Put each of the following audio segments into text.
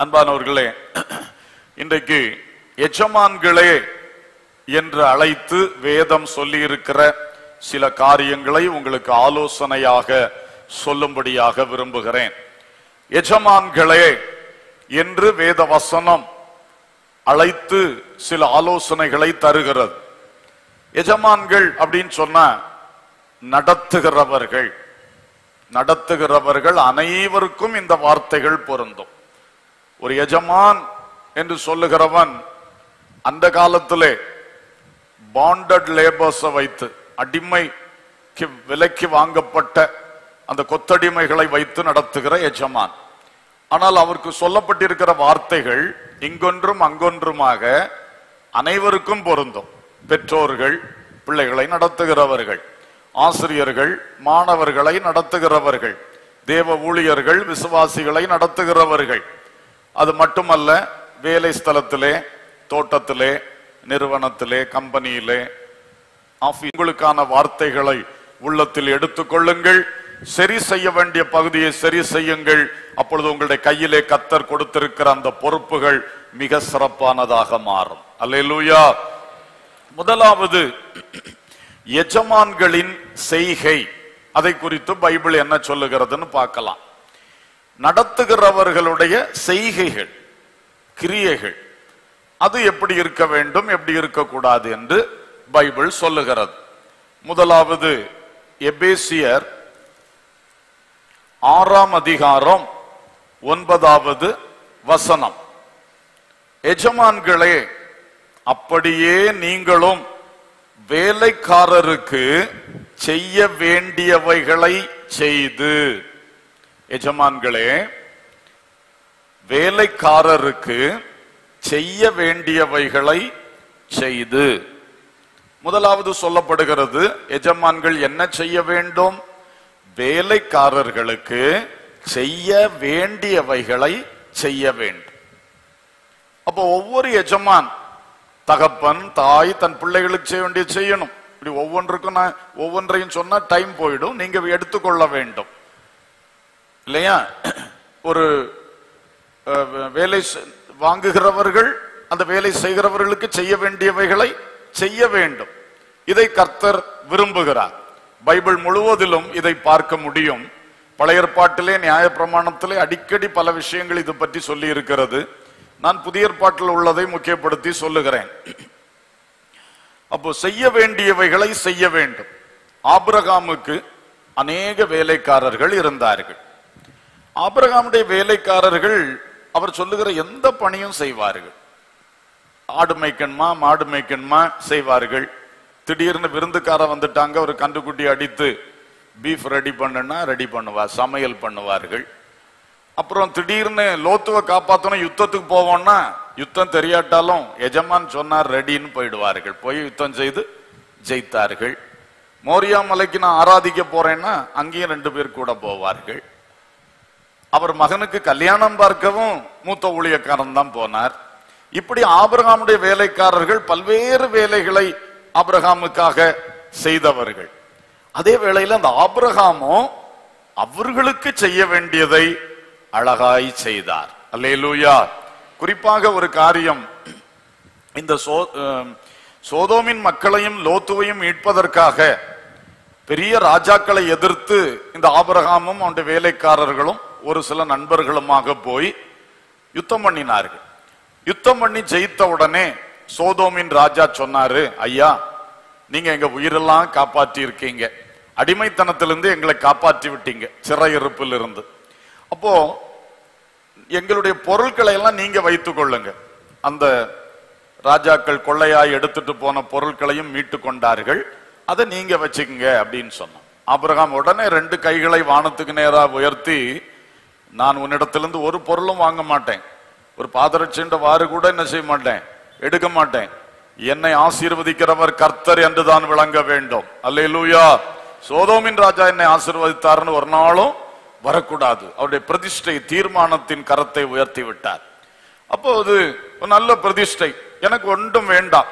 அன்பானவர்களே இன்றைக்கு எஜமான்களே என்று அழைத்து வேதம் சொல்லியிருக்கிற சில காரியங்களை உங்களுக்கு ஆலோசனையாக சொல்லும்படியாக விரும்புகிறேன் எஜமான்களே என்று வேத வசனம் அழைத்து சில ஆலோசனைகளை தருகிறது எஜமான்கள் அப்படின்னு சொன்னா நடத்துகிறவர்கள் நடத்துகிறவர்கள் அனைவருக்கும் இந்த வார்த்தைகள் பொருந்தும் ஒரு எஜமான் என்று சொல்லுகிறவன் அந்த காலத்திலே பாண்டட் லேபர்ஸை வைத்து அடிமைக்கு விலைக்கு வாங்கப்பட்ட அந்த கொத்தடிமைகளை வைத்து நடத்துகிற எஜமான் ஆனால் அவருக்கு சொல்லப்பட்டிருக்கிற வார்த்தைகள் இங்கொன்றும் அங்கொன்றுமாக அனைவருக்கும் பொருந்தும் பெற்றோர்கள் பிள்ளைகளை நடத்துகிறவர்கள் ஆசிரியர்கள் மாணவர்களை நடத்துகிறவர்கள் தேவ ஊழியர்கள் விசுவாசிகளை நடத்துகிறவர்கள் அது மட்டுமல்ல வேலை ஸ்தலத்திலே தோட்டத்திலே நிறுவனத்திலே கம்பெனியிலே ஆபீஸ் உங்களுக்கான வார்த்தைகளை உள்ளத்தில் எடுத்துக்கொள்ளுங்கள் சரி செய்ய வேண்டிய பகுதியை சரி செய்யுங்கள் அப்பொழுது உங்களுடைய கையிலே கத்தர் கொடுத்திருக்கிற அந்த பொறுப்புகள் மிக சிறப்பானதாக மாறும் அல்லேலூயா முதலாவது எஜமான்களின் செய்கை அதை குறித்து பைபிள் என்ன சொல்லுகிறதுன்னு பார்க்கலாம் நடத்துகிறவர்களுடைய செய்கைகள் கிரியைகள் அது எப்படி இருக்க வேண்டும் எப்படி இருக்கக்கூடாது என்று பைபிள் சொல்லுகிறது முதலாவது எபேசியர் ஆறாம் அதிகாரம் ஒன்பதாவது வசனம் எஜமான்களே அப்படியே நீங்களும் வேலைக்காரருக்கு செய்ய வேண்டியவைகளை செய்து எஜமான்களே வேலைக்காரருக்கு செய்ய வேண்டியவைகளை செய்து முதலாவது சொல்லப்படுகிறது எஜமான்கள் என்ன செய்ய வேண்டும் வேலைக்காரர்களுக்கு செய்ய வேண்டியவைகளை செய்ய வேண்டும் அப்போ ஒவ்வொரு எஜமான் தகப்பன் தாய் தன் பிள்ளைகளுக்கு செய்ய வேண்டிய செய்யணும் இப்படி ஒவ்வொன்றுக்கும் நான் ஒவ்வொன்றையும் சொன்னா டைம் போயிடும் நீங்க எடுத்துக்கொள்ள வேண்டும் இல்லையா ஒரு அஹ், வேலை செ- வாங்குகிறவர்கள் அந்த வேலை செய்கிறவர்களுக்கு செய்ய வேண்டியவைகளை செய்ய வேண்டும் இதை கர்த்தர் விரும்புகிறார் பைபிள் முழுவதிலும் இதை பார்க்க முடியும் பழைய ஏற்பாட்டிலே நியாயப்பிரமாணத்திலே அடிக்கடி பல விஷயங்கள் இது பற்றி சொல்லி இருக்கிறது நான் புதிய ஏற்பாட்டில் உள்ளதை முக்கியப்படுத்தி சொல்லுகிறேன் அப்போ செய்ய வேண்டியவைகளை செய்ய வேண்டும் ஆபிரகாமுக்கு அநேக வேலைக்காரர்கள் இருந்தார்கள் ஆபிரகாமுடைய வேலைக்காரர்கள் அவர் சொல்லுகிற எந்த பணியும் செய்வார்கள் ஆடு மேய்க்கணுமா மாடு மேய்க்கணுமா செய்வார்கள் திடீர்னு விருந்துக்கார வந்துட்டாங்க ஒரு கண்டுக்குட்டி அடித்து பீஃப் ரெடி பண்ணுனா ரெடி பண்ணுவார் சமையல் பண்ணுவார்கள் அப்புறம் திடீர்னு லோத்துவை காப்பாத்தணும் யுத்தத்துக்கு போவோம்னா யுத்தம் தெரியாட்டாலும் எஜமான் சொன்னார் ரெடின்னு போயிடுவார்கள் போய் யுத்தம் செய்து ஜெயித்தார்கள் மோரியா மலைக்கு நான் ஆராதிக்க போறேன்னா அங்கேயும் ரெண்டு பேர் கூட போவார்கள் அவர் மகனுக்கு கல்யாணம் பார்க்கவும் மூத்த ஊழியக்காரன் தான் போனார் இப்படி ஆபிரகாமுடைய வேலைக்காரர்கள் பல்வேறு வேலைகளை ஆபிரகாமுக்காக செய்தவர்கள் அதே வேளையில் அந்த ஆபிரகாமும் அவர்களுக்கு செய்ய வேண்டியதை அழகாய் செய்தார் அல்லேலூயா குறிப்பாக ஒரு காரியம் இந்த சோ அஹ், சோதோமின் மக்களையும் லோத்துவையும் மீட்பதற்காக பெரிய ராஜாக்களை எதிர்த்து இந்த ஆபிரகாமும் அவனுடைய வேலைக்காரர்களும் ஒரு சில நண்பர்களுமாக போய் யுத்தம் பண்ணினார்கள் யுத்தம் பண்ணி ஜெயித்த உடனே சோதோமின் ராஜா சொன்னாரு ஐயா நீங்க எங்க உயிரெல்லாம் காப்பாற்றி இருக்கீங்க அடிமைத்தனத்திலிருந்து எங்களை காப்பாற்றி விட்டீங்க சிறையிருப்பில் இருந்து அப்போ எங்களுடைய பொருட்களை எல்லாம் நீங்க வைத்துக் கொள்ளுங்க அந்த ராஜாக்கள் கொள்ளையாய் எடுத்துட்டு போன பொருட்களையும் மீட்டு கொண்டார்கள் அதை நீங்க வச்சுக்கங்க அப்படின்னு சொன்னான் ஆபிரகாம் உடனே ரெண்டு கைகளை வானத்துக்கு நேரா உயர்த்தி நான் உன்னிடத்திலிருந்து ஒரு பொருளும் வாங்க மாட்டேன் ஒரு பாதரட்சின்ற வாறு கூட என்ன செய்ய மாட்டேன் எடுக்க மாட்டேன் என்னை ஆசீர்வதிக்கிறவர் கர்த்தர் என்று தான் விளங்க வேண்டும் அல்லேலூயா சோதோமின் ராஜா என்னை ஆசீர்வதித்தார்னு ஒரு நாளும் வரக்கூடாது அவருடைய பிரதிஷ்டை தீர்மானத்தின் கரத்தை உயர்த்தி விட்டார் அப்போ அது ஒரு நல்ல பிரதிஷ்டை எனக்கு ஒன்றும் வேண்டாம்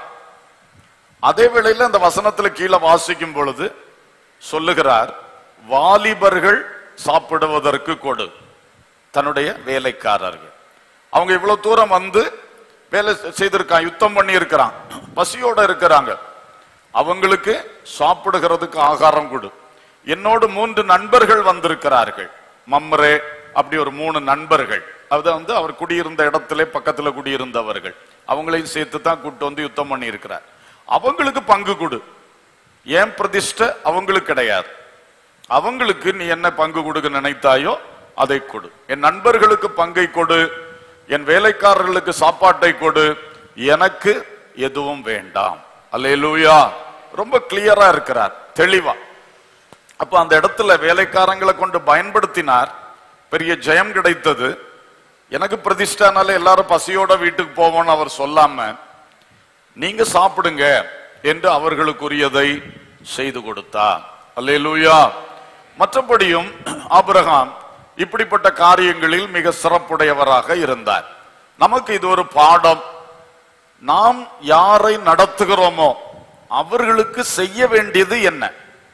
அதே வேளையில அந்த வசனத்துல கீழே வாசிக்கும் பொழுது சொல்லுகிறார் வாலிபர்கள் சாப்பிடுவதற்கு கொடு தன்னுடைய வேலைக்காரர்கள் அவங்க இவ்வளவு தூரம் வந்து வேலை செய்திருக்கான் யுத்தம் பண்ணி இருக்கிறான் பசியோட இருக்கிறாங்க அவங்களுக்கு சாப்பிடுகிறதுக்கு ஆகாரம் கொடு என்னோடு மூன்று நண்பர்கள் வந்திருக்கிறார்கள் மம்ரே அப்படி ஒரு மூணு நண்பர்கள் அது வந்து அவர் குடியிருந்த இடத்திலே பக்கத்துல குடியிருந்தவர்கள் அவங்களையும் சேர்த்து தான் கூட்டு வந்து யுத்தம் பண்ணி இருக்கிறார் அவங்களுக்கு பங்கு கொடு ஏன் பிரதிஷ்டை அவங்களுக்கு கிடையாது அவங்களுக்கு நீ என்ன பங்கு கொடுக்க நினைத்தாயோ அதை கொடு என் நண்பர்களுக்கு பங்கை கொடு என் வேலைக்காரர்களுக்கு சாப்பாட்டை கொடு எனக்கு எதுவும் வேண்டாம் அல்லேலூயா ரொம்ப கிளியரா இருக்கிறார் தெளிவா அப்ப அந்த இடத்துல வேலைக்காரங்களை கொண்டு பயன்படுத்தினார் பெரிய ஜெயம் கிடைத்தது எனக்கு பிரதிஷ்டானால எல்லாரும் பசியோட வீட்டுக்கு போவோம்னு அவர் சொல்லாம நீங்க சாப்பிடுங்க என்று அவர்களுக்குரியதை செய்து கொடுத்தார் அல்லேலூயா மற்றபடியும் ஆபிரகாம் இப்படிப்பட்ட காரியங்களில் மிக சிறப்புடையவராக இருந்தார் நமக்கு இது ஒரு பாடம் நாம் யாரை நடத்துகிறோமோ அவர்களுக்கு செய்ய வேண்டியது என்ன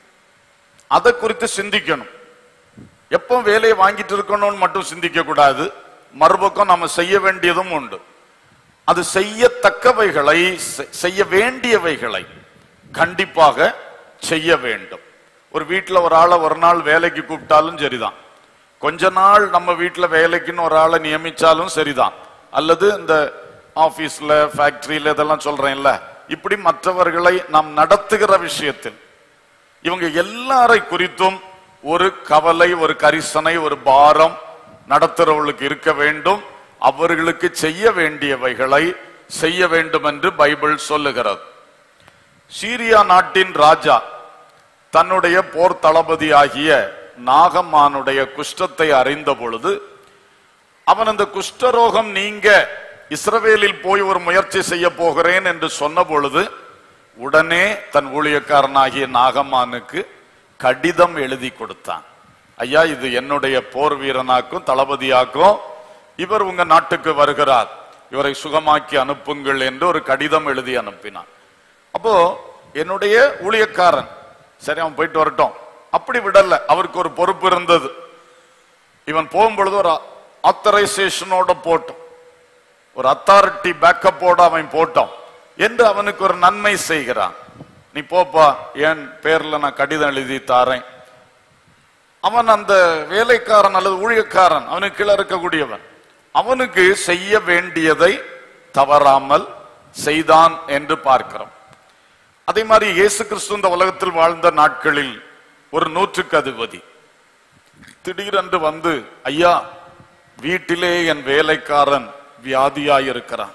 அதை குறித்து சிந்திக்கணும் எப்போ வேலையை வாங்கிட்டு இருக்கணும்னு மட்டும் சிந்திக்க கூடாது மறுபக்கம் நம்ம செய்ய வேண்டியதும் உண்டு அது செய்யத்தக்கவைகளை செ- செய்ய வேண்டியவைகளை கண்டிப்பாக செய்ய வேண்டும் ஒரு வீட்டுல ஒரு ஆளை ஒரு நாள் வேலைக்கு கூப்பிட்டாலும் சரிதான் கொஞ்ச நாள் நம்ம வீட்டுல வேலைக்குன்னு ஒரு ஆளை நியமிச்சாலும் சரிதான் அல்லது இந்த ஆபீஸ்ல ஃபேக்டரியில இதெல்லாம் சொல்றேன்ல இப்படி மற்றவர்களை நாம் நடத்துகிற விஷயத்தில் இவங்க எல்லாரை குறித்தும் ஒரு கவலை ஒரு கரிசனை ஒரு பாரம் நடத்துறவர்களுக்கு இருக்க வேண்டும் அவர்களுக்கு செய்ய வேண்டியவைகளை செய்ய வேண்டும் என்று பைபிள் சொல்லுகிறது சீரியா நாட்டின் ராஜா தன்னுடைய போர் தளபதியாகிய நாகம்மானுடைய குஷ்டத்தை அறிந்த பொழுது அவன் அந்த குஷ்டரோகம் நீங்க இஸ்ரவேலில் போய் ஒரு முயற்சி செய்ய போகிறேன் என்று சொன்ன பொழுது உடனே தன் ஊழியக்காரனாகிய நாகம்மானுக்கு கடிதம் எழுதி கொடுத்தான் ஐயா இது என்னுடைய போர் வீரனாக்கும் தளபதியாக்கும் இவர் உங்க நாட்டுக்கு வருகிறார் இவரை சுகமாக்கி அனுப்புங்கள் என்று ஒரு கடிதம் எழுதி அனுப்பினான் அப்போ என்னுடைய ஊழியக்காரன் சரி அவன் போயிட்டு வரட்டும் அப்படி விடல அவருக்கு ஒரு பொறுப்பு இருந்தது இவன் போகும்பொழுது ஒரு ஆத்தரைசேஷனோட போட்டோம் ஒரு அத்தாரிட்டி பேக்கப்போட அவன் போட்டோம் என்று அவனுக்கு ஒரு நன்மை செய்கிறான் நீ போப்பா என் பேர்ல நான் கடிதம் எழுதி தாரேன் அவன் அந்த வேலைக்காரன் அல்லது ஊழியக்காரன் அவனுக்கு கீழே இருக்கக்கூடியவன் அவனுக்கு செய்ய வேண்டியதை தவறாமல் செய்தான் என்று பார்க்கிறோம் அதே மாதிரி இயேசு கிறிஸ்து இந்த உலகத்தில் வாழ்ந்த நாட்களில் ஒரு நூற்றுக்கு அதிபதி திடீரென்று வந்து ஐயா வீட்டிலே என் வேலைக்காரன் வியாதியாயிருக்கிறான்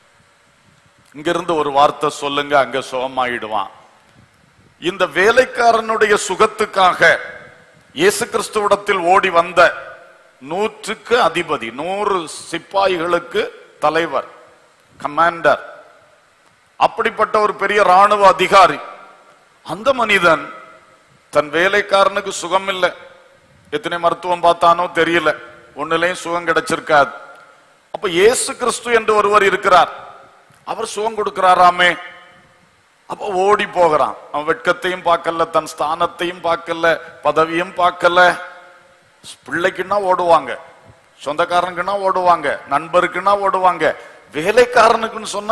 இங்கிருந்து ஒரு வார்த்தை சொல்லுங்க அங்க சுகமாயிடுவான் இந்த வேலைக்காரனுடைய சுகத்துக்காக இயேசு கிறிஸ்துவிடத்தில் ஓடி வந்த நூற்றுக்கு அதிபதி நூறு சிப்பாய்களுக்கு தலைவர் கமாண்டர் அப்படிப்பட்ட ஒரு பெரிய ராணுவ அதிகாரி அந்த மனிதன் தன் வேலைக்காரனுக்கு சுகம் இல்லை எத்தனை மருத்துவம் பார்த்தானோ தெரியல ஒண்ணுலயும் சுகம் கிடைச்சிருக்காது அப்ப இயேசு கிறிஸ்து என்று ஒருவர் இருக்கிறார் அவர் சுகம் கொடுக்கிறாராமே அப்ப ஓடி போகிறான் அவன் வெட்கத்தையும் பார்க்கல தன் ஸ்தானத்தையும் பார்க்கல பதவியும் பார்க்கல பிள்ளைக்குன்னா ஓடுவாங்க சொந்தக்காரனுக்குன்னா ஓடுவாங்க நண்பருக்குன்னா ஓடுவாங்க வேலைக்காரனுக்குன்னு சொன்ன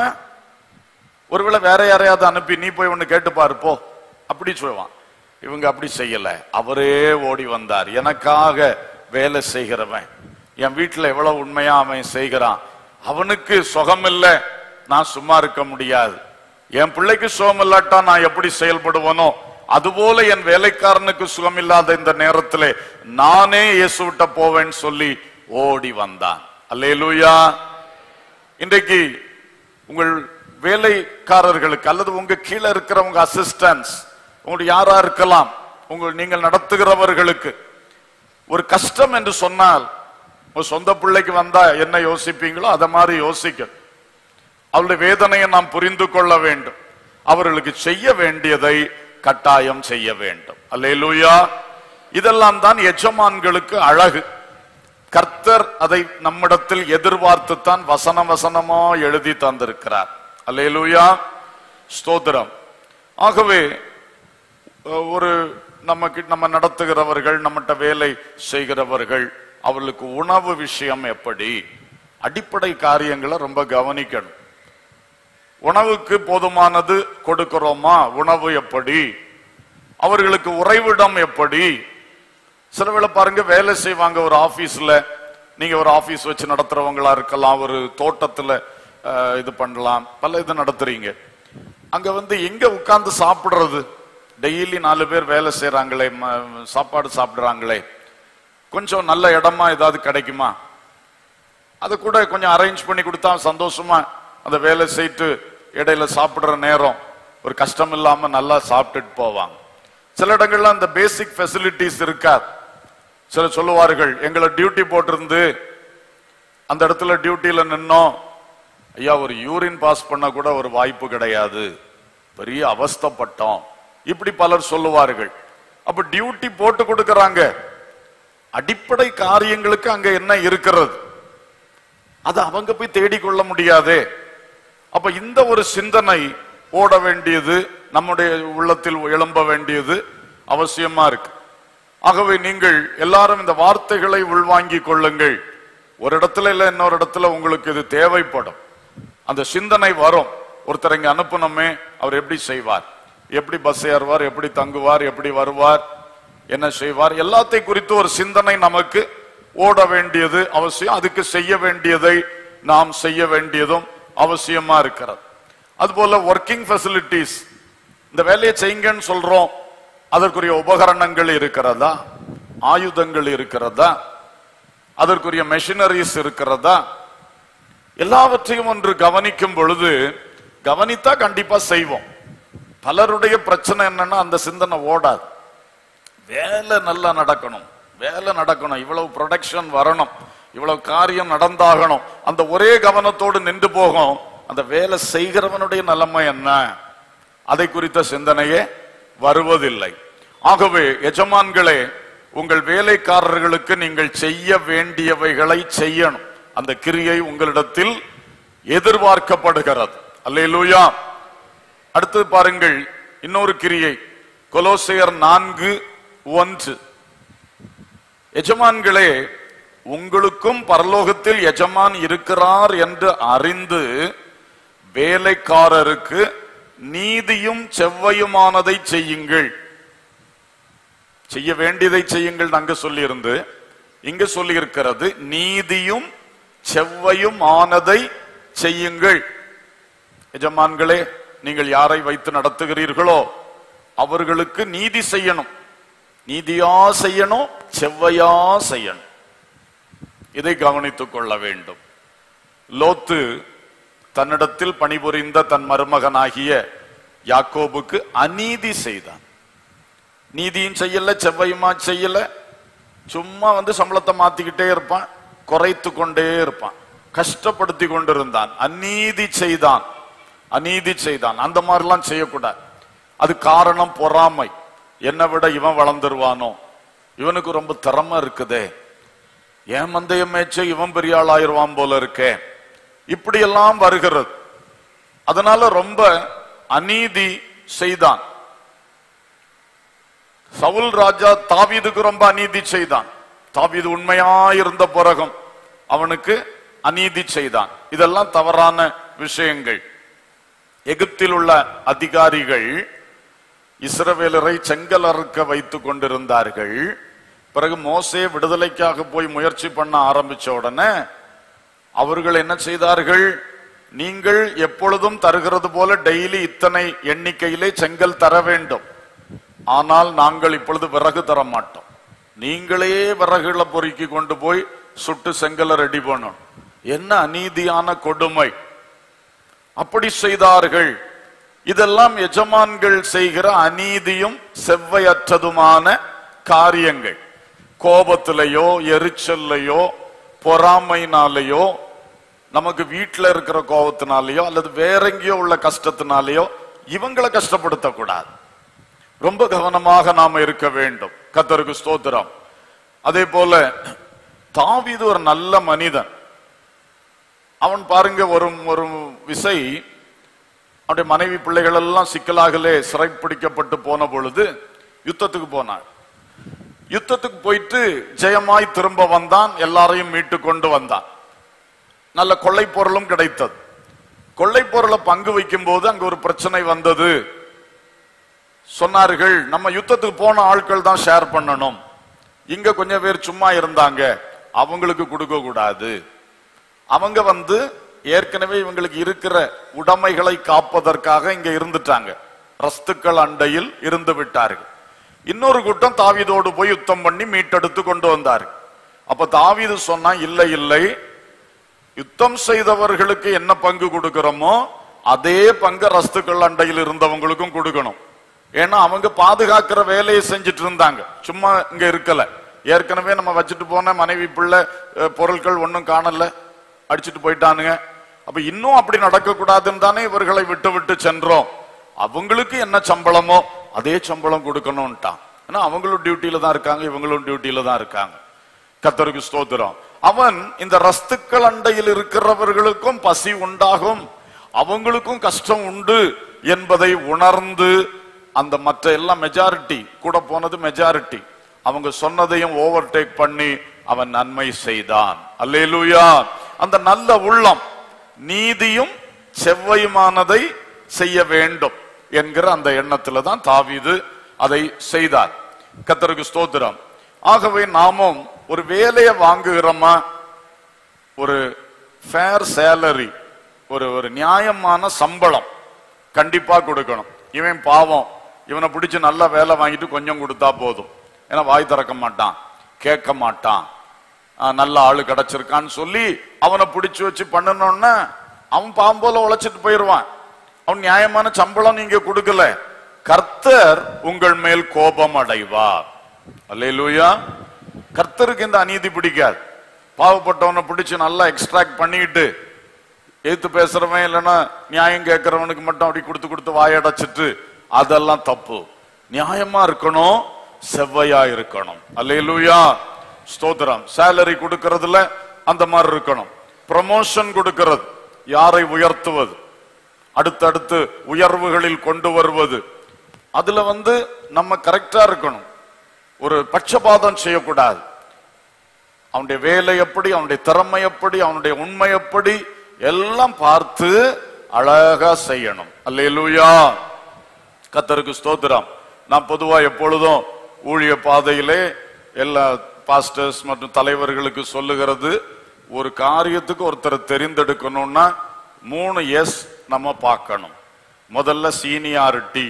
ஒருவேளை வேற யாரையாவது அனுப்பி நீ போய் ஒண்ணு கேட்டு பாரு போ அப்படி சொல்லுவான் இவங்க அப்படி செய்யல அவரே ஓடி வந்தார் எனக்காக வேலை செய்கிறவன் என் வீட்டுல எவ்வளவு உண்மையா அவன் செய்கிறான் அவனுக்கு சுகம் இல்லை நான் சும்மா இருக்க முடியாது என் பிள்ளைக்கு சுகம் இல்லாட்டா நான் எப்படி செயல்படுவனோ அதுபோல என் வேலைக்காரனுக்கு சுகம் இல்லாத இந்த நேரத்திலே நானே இயேசுவிட்ட போவேன்னு சொல்லி ஓடி வந்தான் அல்லேலூயா இன்றைக்கு உங்கள் வேலைக்காரர்களுக்கு அல்லது உங்க கீழே இருக்கிறவங்க அசிஸ்டன்ஸ் உங்களுடைய யாரா இருக்கலாம் உங்கள் நீங்கள் நடத்துகிறவர்களுக்கு ஒரு கஷ்டம் என்று சொன்னால் உங்க சொந்த பிள்ளைக்கு வந்தா என்ன யோசிப்பீங்களோ அதை மாதிரி யோசிக்க அவருடைய வேதனையை நாம் புரிந்து கொள்ள வேண்டும் அவர்களுக்கு செய்ய வேண்டியதை கட்டாயம் செய்ய வேண்டும் அல்லேலூயா இதெல்லாம் தான் எஜமான்களுக்கு அழகு கர்த்தர் அதை நம்மிடத்தில் எதிர்பார்த்துத்தான் வசன வசனமா எழுதி தந்திருக்கிறார் அல்லேலூயா ஸ்தோத்திரம் ஆகவே அஹ், ஒரு நமக்கு நம்ம நடத்துகிறவர்கள் நம்மகிட்ட வேலை செய்கிறவர்கள் அவர்களுக்கு உணவு விஷயம் எப்படி அடிப்படை காரியங்களை ரொம்ப கவனிக்கணும் உணவுக்கு போதுமானது கொடுக்கிறோமா உணவு எப்படி அவர்களுக்கு உறைவிடம் எப்படி சில வேளை பாருங்க வேலை செய்வாங்க ஒரு ஆபீஸ்ல நீங்க ஒரு ஆபீஸ் வச்சு நடத்துறவங்களா இருக்கலாம் ஒரு தோட்டத்துல அஹ், இது பண்ணலாம் பல இது நடத்துறீங்க அங்க வந்து எங்க உட்கார்ந்து சாப்பிடுறது டெய்லி நாலு பேர் வேலை செய்யறாங்களே ம- சாப்பாடு சாப்பிடுறாங்களே கொஞ்சம் நல்ல இடமா ஏதாவது கிடைக்குமா அதை கூட கொஞ்சம் அரேஞ்ச் பண்ணி கொடுத்தா சந்தோஷமா அந்த வேலை செய்து இடையில சாப்பிடுற நேரம் ஒரு கஷ்டம் இல்லாம நல்லா சாப்பிட்டுட்டு போவாங்க சில இடங்கள்ல அந்த பேசிக் ஃபெசிலிட்டிஸ் இருக்காது சில சொல்லுவார்கள் எங்களை டியூட்டி போட்டிருந்து அந்த இடத்துல டியூட்டியில நின்னோம் ஐயா ஒரு யூரின் பாஸ் பண்ண கூட ஒரு வாய்ப்பு கிடையாது பெரிய அவஸ்தைப்பட்டோம் இப்படி பலர் சொல்லுவார்கள் அப்ப டியூட்டி போட்டு கொடுக்கறாங்க அடிப்படை காரியங்களுக்கு அங்க என்ன இருக்கிறது அது அவங்க போய் தேடிக்கொள்ள முடியாதே அப்ப இந்த ஒரு சிந்தனை ஓட வேண்டியது நம்முடைய உள்ளத்தில் எழும்ப வேண்டியது அவசியமா இருக்கு ஆகவே நீங்கள் எல்லாரும் இந்த வார்த்தைகளை உள்வாங்கிக் கொள்ளுங்கள் ஒரு இடத்துல இல்ல இன்னொரு இடத்துல உங்களுக்கு இது தேவைப்படும் அந்த சிந்தனை வரும் ஒருத்தர் இங்க அனுப்பணுமே அவர் எப்படி செய்வார் எப்படி பஸ் ஏறுவார் எப்படி தங்குவார் எப்படி வருவார் என்ன செய்வார் எல்லாத்தை குறித்து ஒரு சிந்தனை நமக்கு ஓட வேண்டியது அவசியம் அதுக்கு செய்ய வேண்டியதை நாம் செய்ய வேண்டியதும் அவசியமா இருக்கிறது அதுபோல ஒர்க்கிங் ஃபெசிலிட்டிஸ் இந்த வேலையை செய்யுங்கன்னு சொல்றோம் அதற்குரிய உபகரணங்கள் இருக்கிறதா ஆயுதங்கள் இருக்கிறதா அதற்குரிய மெஷினரிஸ் இருக்கிறதா எல்லாவற்றையும் ஒன்று கவனிக்கும் பொழுது கவனித்தா கண்டிப்பா செய்வோம் பலருடைய பிரச்சனை என்னன்னா அந்த சிந்தனை ஓடாது வேலை நல்லா நடக்கணும் வேலை நடக்கணும் இவ்வளவு ப்ரொடக்ஷன் வரணும் இவ்வளவு காரியம் நடந்தாகணும் அந்த ஒரே கவனத்தோடு நின்று போகும் அந்த வேலை செய்கிறவனுடைய நிலைமை என்ன அதை குறித்த சிந்தனையே வருவதில்லை ஆகவே எஜமான்களே உங்கள் வேலைக்காரர்களுக்கு நீங்கள் செய்ய வேண்டியவைகளை செய்யணும் அந்த கிரியை உங்களிடத்தில் எதிர்பார்க்கப்படுகிறது அல்லேலூயா அடுத்தது பாருங்கள் இன்னொரு கிரியை கொலோசையர் நான்கு ஒன்று எஜமான்களே உங்களுக்கும் பரலோகத்தில் எஜமான் இருக்கிறார் என்று அறிந்து வேலைக்காரருக்கு நீதியும் செவ்வையுமானதை செய்யுங்கள் செய்ய வேண்டியதை செய்யுங்கள் அங்க சொல்லியிருந்து இங்க சொல்லியிருக்கிறது நீதியும் செவ்வையும் ஆனதை செய்யுங்கள் எஜமான்களே நீங்கள் யாரை வைத்து நடத்துகிறீர்களோ அவர்களுக்கு நீதி செய்யணும் நீதியா செய்யணும் செவ்வையா செய்யணும் இதை கவனித்துக் கொள்ள வேண்டும் லோத்து தன்னிடத்தில் பணிபுரிந்த தன் மருமகனாகிய யாக்கோபுக்கு அநீதி செய்தான் நீதியும் செய்யல செவ்வையுமா செய்யல சும்மா வந்து சம்பளத்தை மாத்திக்கிட்டே இருப்பான் குறைத்து கொண்டே இருப்பான் கஷ்டப்படுத்தி கொண்டிருந்தான் அநீதி செய்தான் அநீதி செய்தான் அந்த மாதிரிலாம் செய்யக்கூடாது அது காரணம் பொறாமை என்னை விட இவன் வளர்ந்துருவானோ இவனுக்கு ரொம்ப திறமை இருக்குதே என் மந்தைய மேய்ச்ச இவன் பெரிய ஆளாயிருவான் போல இருக்கே இப்படியெல்லாம் வருகிறது அதனால ரொம்ப அநீதி செய்தான் சவுல் ராஜா தாவீதுக்கு ரொம்ப அநீதி செய்தான் தாவீது உண்மையாயிருந்த பிறகும் அவனுக்கு அநீதி செய்தான் இதெல்லாம் தவறான விஷயங்கள் எகிப்தில் உள்ள அதிகாரிகள் இஸ்ரவேலரை செங்கல் அறுக்க வைத்துக் கொண்டிருந்தார்கள் பிறகு மோசே விடுதலைக்காக போய் முயற்சி பண்ண ஆரம்பிச்ச உடனே அவர்கள் என்ன செய்தார்கள் நீங்கள் எப்பொழுதும் தருகிறது போல டெய்லி இத்தனை எண்ணிக்கையிலே செங்கல் தர வேண்டும் ஆனால் நாங்கள் இப்பொழுது விறகு தர மாட்டோம் நீங்களே விறகுகளை பொறுக்கி கொண்டு போய் சுட்டு செங்கலை ரெடி பண்ணணும் என்ன அநீதியான கொடுமை அப்படி செய்தார்கள் இதெல்லாம் எஜமான்கள் செய்கிற அநீதியும் செவ்வையற்றதுமான காரியங்கள் கோபத்திலேயோ எரிச்சல்லையோ பொறாமைனாலேயோ நமக்கு வீட்டில் இருக்கிற கோபத்தினாலேயோ அல்லது வேற எங்கேயோ உள்ள கஷ்டத்தினாலேயோ இவங்களை கஷ்டப்படுத்தக்கூடாது ரொம்ப கவனமாக நாம இருக்க வேண்டும் கத்தருக்கு ஸ்தோத்திரம் அதே போல தாவீது ஒரு நல்ல மனிதன் அவன் பாருங்க ஒரு ஒரு விசை அவனுடைய மனைவி பிள்ளைகள் எல்லாம் சிக்கலாகலே சிறைப்பிடிக்கப்பட்டு போன பொழுது யுத்தத்துக்கு போனான் யுத்தத்துக்கு போயிட்டு ஜெயமாய் திரும்ப வந்தான் எல்லாரையும் மீட்டு கொண்டு வந்தான் நல்ல கொள்ளை பொருளும் கிடைத்தது கொள்ளை பொருளை பங்கு வைக்கும் போது அங்க ஒரு பிரச்சனை வந்தது சொன்னார்கள் நம்ம யுத்தத்துக்கு போன ஆட்கள் தான் ஷேர் பண்ணணும் இங்க கொஞ்சம் பேர் சும்மா இருந்தாங்க அவங்களுக்கு கொடுக்க கூடாது அவங்க வந்து ஏற்கனவே இவங்களுக்கு இருக்கிற உடைமைகளை காப்பதற்காக இங்க இருந்துட்டாங்க ரஸ்துக்கள் அண்டையில் இருந்து விட்டார்கள் இன்னொரு கூட்டம் தாவீதோடு போய் யுத்தம் பண்ணி மீட்டெடுத்து கொண்டு வந்தார்கள் அப்ப தாவீது சொன்னா இல்லை இல்லை யுத்தம் செய்தவர்களுக்கு என்ன பங்கு கொடுக்கிறோமோ அதே பங்கு ரஸ்துக்கள் அண்டையில் இருந்தவங்களுக்கும் கொடுக்கணும் ஏன்னா அவங்க பாதுகாக்கிற வேலையை செஞ்சுட்டு இருந்தாங்க சும்மா இங்க இருக்கல ஏற்கனவே நம்ம வச்சுட்டு போன மனைவி பிள்ளை அஹ், பொருட்கள் ஒன்றும் காணல அடிச்சிட்டு போயிட்டானுங்க அப்ப இன்னும் அப்படி நடக்க கூடாதுன்னு தானே இவர்களை விட்டு விட்டு சென்றோம் அவங்களுக்கு என்ன சம்பளமோ அதே சம்பளம் கொடுக்கணும்ட்டான் ஏன்னா அவங்களும் டியூட்டியில தான் இருக்காங்க இவங்களும் டியூட்டியில தான் இருக்காங்க கத்தருக்கு ஸ்தோத்திரம் அவன் இந்த ரஸ்துக்கள் அண்டையில் இருக்கிறவர்களுக்கும் பசி உண்டாகும் அவங்களுக்கும் கஷ்டம் உண்டு என்பதை உணர்ந்து அந்த மற்ற எல்லாம் மெஜாரிட்டி கூட போனது மெஜாரிட்டி அவங்க சொன்னதையும் ஓவர்டேக் பண்ணி அவன் நன்மை செய்தான் அல்லேலூயா அந்த நல்ல உள்ளம் நீதியும் செவ்வையுமானதை செய்ய வேண்டும் என்கிற அந்த எண்ணத்துல தான் தாவீது அதை செய்தார் கத்தருக்கு ஸ்தோத்திரம் ஆகவே நாமும் ஒரு வேலையை வாங்குகிறோமா ஒரு ஃபேர் சேலரி ஒரு ஒரு நியாயமான சம்பளம் கண்டிப்பா கொடுக்கணும் இவன் பாவம் இவனை பிடிச்சு நல்ல வேலை வாங்கிட்டு கொஞ்சம் கொடுத்தா போதும் ஏன்னா வாய் திறக்க மாட்டான் கேட்க மாட்டான் ஆஹ், நல்ல ஆளு கிடைச்சிருக்கான்னு சொல்லி அவனை பிடிச்சு வச்சு பண்ணணும்னா அவன் பாவம் போல உழைச்சிட்டு போயிடுவான் அவன் நியாயமான சம்பளம் நீங்க கொடுக்கல கர்த்தர் உங்கள் மேல் கோபம் அடைவார் அல்லேலூயா கர்த்தருக்கு இந்த அநீதி பிடிக்காது பாவப்பட்டவனை பிடிச்சு நல்லா எக்ஸ்ட்ராக்ட் பண்ணிட்டு எதிர்த்து பேசுறவன் இல்லைன்னா நியாயம் கேட்கறவனுக்கு மட்டும் அப்படி கொடுத்து கொடுத்து வாயடைச்சிட்டு அதெல்லாம் தப்பு நியாயமா இருக்கணும் செவ்வையா இருக்கணும் அல்லேலூயா ஸ்தோத்திரம் சேலரி கொடுக்கறதுல அந்த மாதிரி இருக்கணும் ப்ரமோஷன் கொடுக்கிறது யாரை உயர்த்துவது அடுத்தடுத்து உயர்வுகளில் கொண்டு வருவது அதுல வந்து நம்ம கரெக்டா இருக்கணும் ஒரு பட்சபாதம் செய்யக்கூடாது அவனுடைய வேலை எப்படி அவனுடைய திறமை எப்படி அவனுடைய உண்மை எப்படி எல்லாம் பார்த்து அழகா செய்யணும் அல்லேலூயா கத்தருக்கு ஸ்தோத்திரம் நான் பொதுவா எப்பொழுதும் ஊழிய பாதையிலே எல்லா பாஸ்டர்ஸ் மற்றும் தலைவர்களுக்கு சொல்லுகிறது ஒரு காரியத்துக்கு ஒருத்தரை தெரிந்தெடுக்கணும்னா மூணு எஸ் நம்ம பார்க்கணும் முதல்ல சீனியாரிட்டி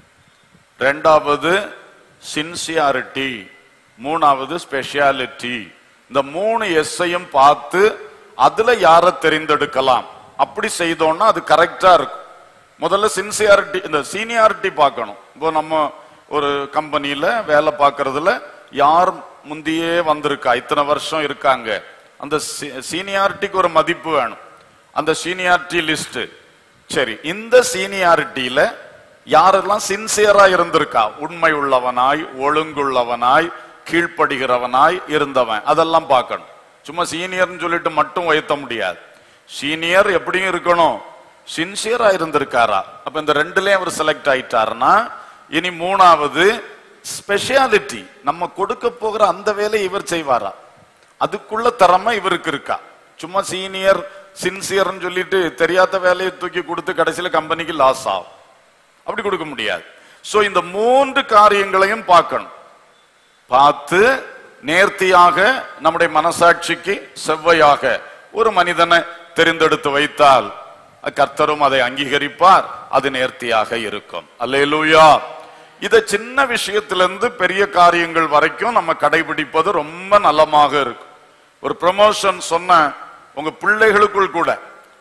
ரெண்டாவது சின்சியாரிட்டி மூணாவது ஸ்பெஷாலிட்டி இந்த மூணு எஸ்ஸையும் பார்த்து அதுல யாரை தெரிந்தெடுக்கலாம் அப்படி செய்தோம்னா அது கரெக்டா இருக்கும் முதல்ல சின்சியாரிட்டி இந்த சீனியாரிட்டி பார்க்கணும் இப்போ நம்ம ஒரு கம்பெனியில வேலை பார்க்கறதுல யார் முந்தியே வந்திருக்கா இத்தனை வருஷம் இருக்காங்க அந்த சீனியாரிட்டிக்கு ஒரு மதிப்பு வேணும் அந்த சீனியாரிட்டி லிஸ்ட் சரி இந்த சீனியாரிட்டியில யாரெல்லாம் சின்சியரா இருந்திருக்கா உண்மை உள்ளவனாய் ஒழுங்குள்ளவனாய் கீழ்ப்படுகிறவனாய் இருந்தவன் அதெல்லாம் பார்க்கணும் சும்மா சீனியர்னு சொல்லிட்டு மட்டும் உயர்த்த முடியாது சீனியர் எப்படியும் இருக்கணும் சின்சியரா இருந்திருக்காரா அப்ப இந்த ரெண்டுலயும் அவர் செலக்ட் ஆயிட்டாருன்னா இனி மூணாவது ஸ்பெஷாலிட்டி நம்ம கொடுக்க போகிற அந்த வேலையை இவர் செய்வாரா அதுக்குள்ள திறமை இவருக்கு இருக்கா சும்மா சீனியர் சின்சியர்னு சொல்லிட்டு தெரியாத வேலையை தூக்கி கொடுத்து கடைசியில கம்பெனிக்கு லாஸ் ஆகும் அப்படி கொடுக்க முடியாது சோ இந்த மூன்று காரியங்களையும் பார்க்கணும் பார்த்து நேர்த்தியாக நம்முடைய மனசாட்சிக்கு செவ்வையாக ஒரு மனிதனை தெரிந்தெடுத்து வைத்தால் கர்த்தரும் அதை அங்கீகரிப்பார் அது நேர்த்தியாக இருக்கும் அல்லேலூயா இத சின்ன விஷயத்திலிருந்து பெரிய காரியங்கள் வரைக்கும் நம்ம கடைபிடிப்பது ரொம்ப நலமாக இருக்கும் ஒரு ப்ரமோஷன் சொன்ன உங்க பிள்ளைகளுக்குள் கூட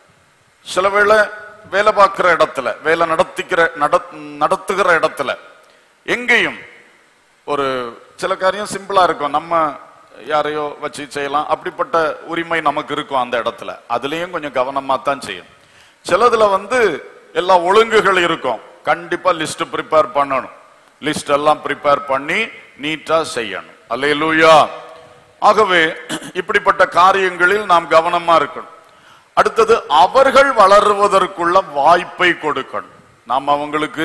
சில வேளை வேலை பார்க்கிற இடத்துல வேலை நடத்திக்கிற நட- நடத்துகிற இடத்துல எங்கேயும் ஒரு சில காரியம் சிம்பிளா இருக்கும் நம்ம யாரையோ வச்சு செய்யலாம் அப்படிப்பட்ட உரிமை நமக்கு இருக்கும் அந்த இடத்துல அதுலயும் கொஞ்சம் கவனமா தான் செய்யணும் சிலதுல வந்து எல்லா ஒழுங்குகள் இருக்கும் கண்டிப்பா லிஸ்ட் ப்ரிப்பேர் பண்ணணும் லிஸ்ட் எல்லாம் ப்ரிப்பேர் பண்ணி நீட்டா செய்யணும் அல்லேலூயா ஆகவே இப்படிப்பட்ட காரியங்களில் நாம் கவனமா இருக்கணும் அடுத்தது அவர்கள் வளருவதற்குள்ள வாய்ப்பை கொடுக்கணும் நாம் அவங்களுக்கு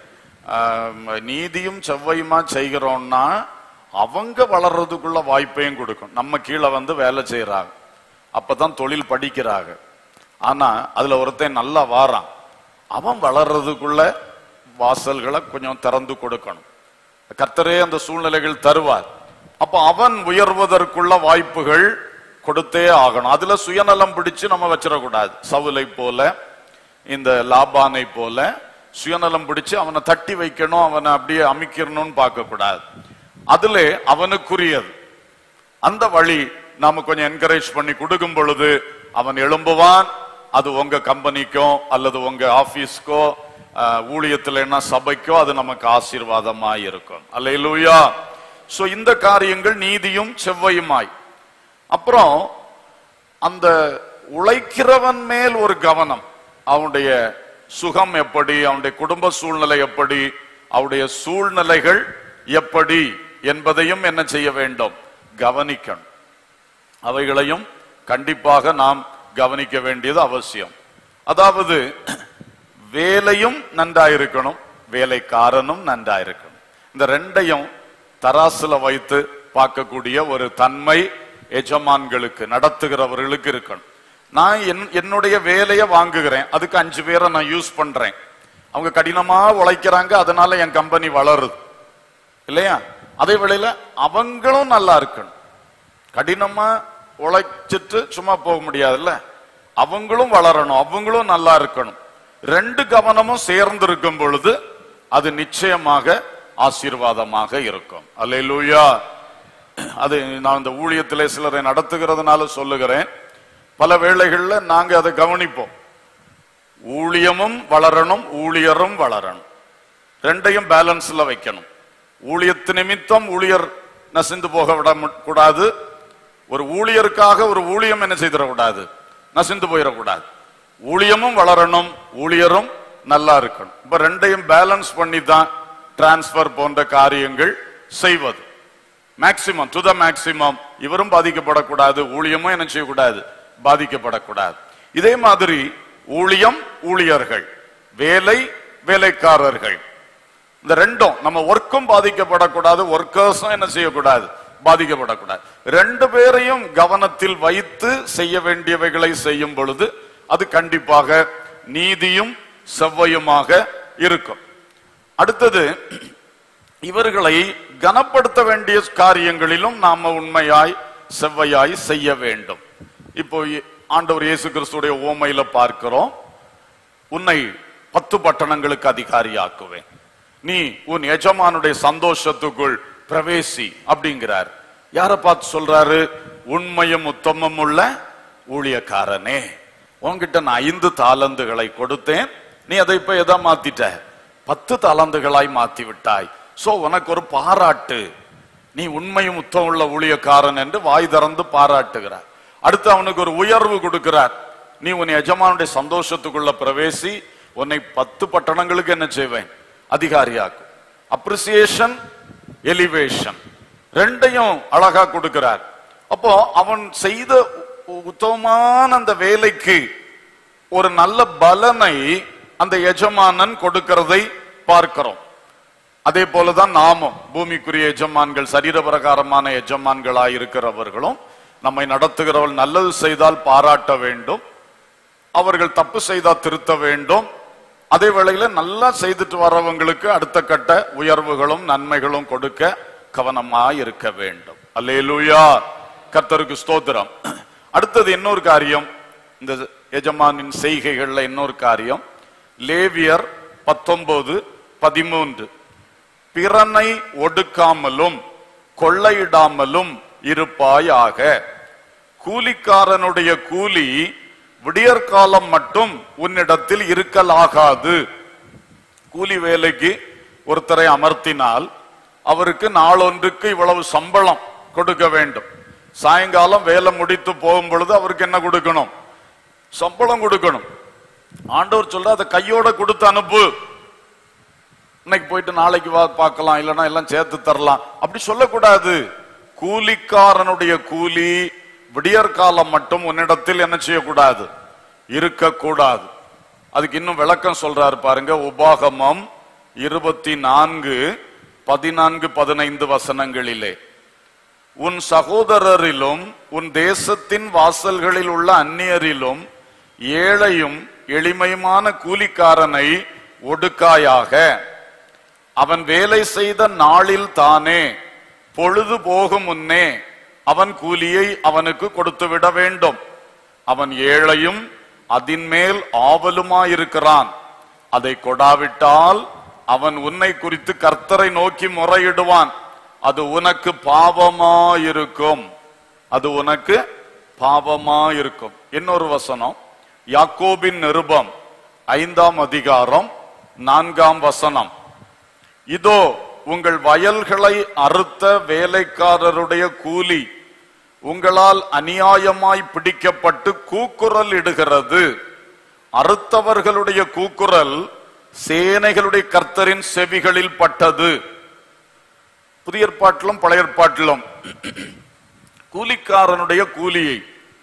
ஆம், நீதியும் செவ்வையுமா செய்கிறோம்னா அவங்க வளர்றதுக்குள்ள வாய்ப்பையும் கொடுக்கணும் நம்ம கீழே வந்து வேலை செய்யறாங்க அப்பதான் தொழில் படிக்கிறாங்க ஆனா அதுல ஒருத்தன் நல்லா வாரான் அவன் வளர்றதுக்குள்ள வாசல்களை கொஞ்சம் திறந்து கொடுக்கணும் கர்த்தரே அந்த சூழ்நிலைகள் தருவார் அப்ப அவன் உயர்வதற்குள்ள வாய்ப்புகள் கொடுத்தே ஆகணும் அதுல சுயநலம் பிடிச்சு நம்ம வச்சிடக்கூடாது சவுலை போல இந்த லாபானை போல சுயநலம் பிடிச்சு அவனை தட்டி வைக்கணும் அவனை அப்படியே அமைக்கணும்னு பார்க்க கூடாது அதுல அவனுக்குரியது அந்த வழி நாம கொஞ்சம் என்கரேஜ் பண்ணி கொடுக்கும் பொழுது அவன் எழும்புவான் அது உங்க கம்பெனிக்கோ அல்லது உங்க ஆபீஸ்க்கோ ஊழியத்துல என்ன சபைக்கோ அது நமக்கு ஆசீர்வாதமா இருக்கும் அல்லேலூயா சோ இந்த காரியங்கள் நீதியும் செவ்வையுமாய் அப்புறம் அந்த உழைக்கிறவன் மேல் ஒரு கவனம் அவனுடைய சுகம் எப்படி அவனுடைய குடும்ப சூழ்நிலை எப்படி அவருடைய சூழ்நிலைகள் எப்படி என்பதையும் என்ன செய்ய வேண்டும் கவனிக்கணும் அவைகளையும் கண்டிப்பாக நாம் கவனிக்க வேண்டியது அவசியம் அதாவது வேலையும் நன்றாயிருக்கணும் வேலைக்காரனும் நன்றாயிருக்கணும் இந்த ரெண்டையும் தராசுல வைத்து பார்க்கக்கூடிய ஒரு தன்மை எஜமான்களுக்கு நடத்துகிறவர்களுக்கு இருக்கணும் நான் என் என்னுடைய வேலையை வாங்குகிறேன் அதுக்கு அஞ்சு பேரை நான் யூஸ் பண்றேன் அவங்க கடினமா உழைக்கிறாங்க அதனால என் கம்பெனி வளருது இல்லையா அதே வேளையில அவங்களும் நல்லா இருக்கணும் கடினமா உழைச்சிட்டு சும்மா போக முடியாதுல்ல அவங்களும் வளரணும் அவங்களும் நல்லா இருக்கணும் ரெண்டு கவனமும் சேர்ந்து இருக்கும் பொழுது அது நிச்சயமாக ஆசீர்வாதமாக இருக்கும் அல்லேலூயா அது நான் இந்த ஊழியத்திலே சிலரை நடத்துகிறதுனால சொல்லுகிறேன் பல வேளைகள்ல நாங்க அதை கவனிப்போம் ஊழியமும் வளரணும் ஊழியரும் வளரணும் ரெண்டையும் பேலன்ஸ்ல வைக்கணும் ஊழியத்து நிமித்தம் ஊழியர் நசிந்து போக விட மு- கூடாது ஒரு ஊழியருக்காக ஒரு ஊழியம் என்ன செய்திடக்கூடாது நசிந்து போயிடக்கூடாது ஊழியமும் வளரணும் ஊழியரும் நல்லா இருக்கணும் இப்ப ரெண்டையும் பேலன்ஸ் பண்ணி தான் டிரான்ஸ்பர் போன்ற காரியங்கள் செய்வது மேக்சிமம் டு த மேக்சிமம் இவரும் பாதிக்கப்படக்கூடாது ஊழியமும் என்ன செய்யக்கூடாது பாதிக்கப்படக்கூடாது இதே மாதிரி ஊழியம் ஊழியர்கள் வேலை வேலைக்காரர்கள் இந்த ரெண்டும் நம்ம ஒர்க்கும் பாதிக்கப்படக்கூடாது ஒர்க்கர்ஸும் என்ன செய்யக்கூடாது பாதிக்கப்படக்கூடாது ரெண்டு பேரையும் கவனத்தில் வைத்து செய்ய வேண்டியவைகளை செய்யும் பொழுது அது கண்டிப்பாக நீதியும் செவ்வையுமாக இருக்கும் அடுத்தது இவர்களை கனப்படுத்த வேண்டிய காரியங்களிலும் நாம உண்மையாய் செவ்வையாய் செய்ய வேண்டும் இப்போ இ- ஆண்டவர் இயேசு கிறிஸ்துடைய ஓமையில பார்க்கிறோம் உன்னை பத்து பட்டணங்களுக்கு அதிகாரியாக்குவேன் நீ உன் எஜமானுடைய சந்தோஷத்துக்குள் பிரவேசி அப்படிங்கிறார் யாரை பார்த்து சொல்றாரு உண்மையும் உத்தமம் உள்ள ஊழியக்காரனே உன்கிட்ட நான் ஐந்து தாளந்துகளை கொடுத்தேன் நீ அதை இப்ப எதா மாத்திட்ட பத்து தாளந்துகளாய் மாத்தி விட்டாய் சோ உனக்கு ஒரு பாராட்டு நீ உண்மையும் உத்தம் உள்ள ஊழியக்காரன் என்று வாய் திறந்து பாராட்டுகிறார் அடுத்து அவனுக்கு ஒரு உயர்வு கொடுக்கிறார் நீ உன் எஜமானுடைய சந்தோஷத்துக்குள்ள பிரவேசி உன்னை பத்து பட்டணங்களுக்கு என்ன செய்வேன் அதிகாரியாக்கும் அப்ரிசியேஷன் எலிவேஷன் ரெண்டையும் அழகா கொடுக்கிறார் அப்போ அவன் செய்த உ- உத்தமமான அந்த வேலைக்கு ஒரு நல்ல பலனை அந்த எஜமானன் கொடுக்கிறதை பார்க்கிறோம் அதே போலதான் நாமும் பூமிக்குரிய எஜமான்கள் சரீர பிரகாரமான எஜமான்களாய் இருக்கிறவர்களும் நம்மை நடத்துகிறவர்கள் நல்லது செய்தால் பாராட்ட வேண்டும் அவர்கள் தப்பு செய்தால் திருத்த வேண்டும் அதே வேளையில நல்லா செய்துட்டு வர்றவங்களுக்கு அடுத்த கட்ட உயர்வுகளும் நன்மைகளும் கொடுக்க கவனமாய் இருக்க வேண்டும் அல்லேலூயா கர்த்தருக்கு ஸ்தோத்திரம் அடுத்தது இன்னொரு காரியம் இந்த எஜமானின் செய்கைகள்ல இன்னொரு காரியம் லேவியர் பத்தொன்பது பதிமூன்று பிறனை ஒடுக்காமலும் கொள்ளையிடாமலும் இருப்பாயாக கூலிக்காரனுடைய கூலி விடியற்காலம் மட்டும் உன்னிடத்தில் இருக்கலாகாது கூலி வேலைக்கு ஒருத்தரை அமர்த்தினால் அவருக்கு நாளொன்றுக்கு இவ்வளவு சம்பளம் கொடுக்க வேண்டும் சாயங்காலம் வேலை முடித்து போகும் பொழுது அவருக்கு என்ன கொடுக்கணும் சம்பளம் கொடுக்கணும் ஆண்டவர் சொல்ற அதை கையோட கொடுத்து அனுப்பு இன்னைக்கு போயிட்டு நாளைக்கு வா பார்க்கலாம் இல்லைன்னா எல்லாம் சேர்த்து தரலாம் அப்படி சொல்லக்கூடாது கூலிக்காரனுடைய கூலி விடியற்காலம் மட்டும் உன்னிடத்தில் என்ன செய்யக்கூடாது இருக்கக்கூடாது அதுக்கு இன்னும் விளக்கம் சொல்றாரு பாருங்க உபாகமம் இருபத்தி நான்கு பதினான்கு பதினைந்து வசனங்களிலே உன் சகோதரரிலும் உன் தேசத்தின் வாசல்களில் உள்ள அந்நியரிலும் ஏழையும் எளிமையுமான கூலிக்காரனை ஒடுக்காயாக அவன் வேலை செய்த நாளில் தானே பொழுது போகும் முன்னே அவன் கூலியை அவனுக்கு கொடுத்து விட வேண்டும் அவன் ஏழையும் அதின்மேல் ஆவலுமாயிருக்கிறான் அதை கொடாவிட்டால் அவன் உன்னை குறித்து கர்த்தரை நோக்கி முறையிடுவான் அது உனக்கு பாவமாயிருக்கும் அது உனக்கு பாவமாயிருக்கும் இன்னொரு வசனம் யாக்கோபின் நிருபம் ஐந்தாம் அதிகாரம் நான்காம் வசனம் இதோ உங்கள் வயல்களை அறுத்த வேலைக்காரருடைய கூலி உங்களால் அநியாயமாய் பிடிக்கப்பட்டு கூக்குரல் இடுகிறது அறுத்தவர்களுடைய கூக்குரல் சேனைகளுடைய கர்த்தரின் செவிகளில் பட்டது புதிய ஏற்பாட்டிலும் பழைய ஏற்பாட்டிலும் கூலிக்காரனுடைய கூலியை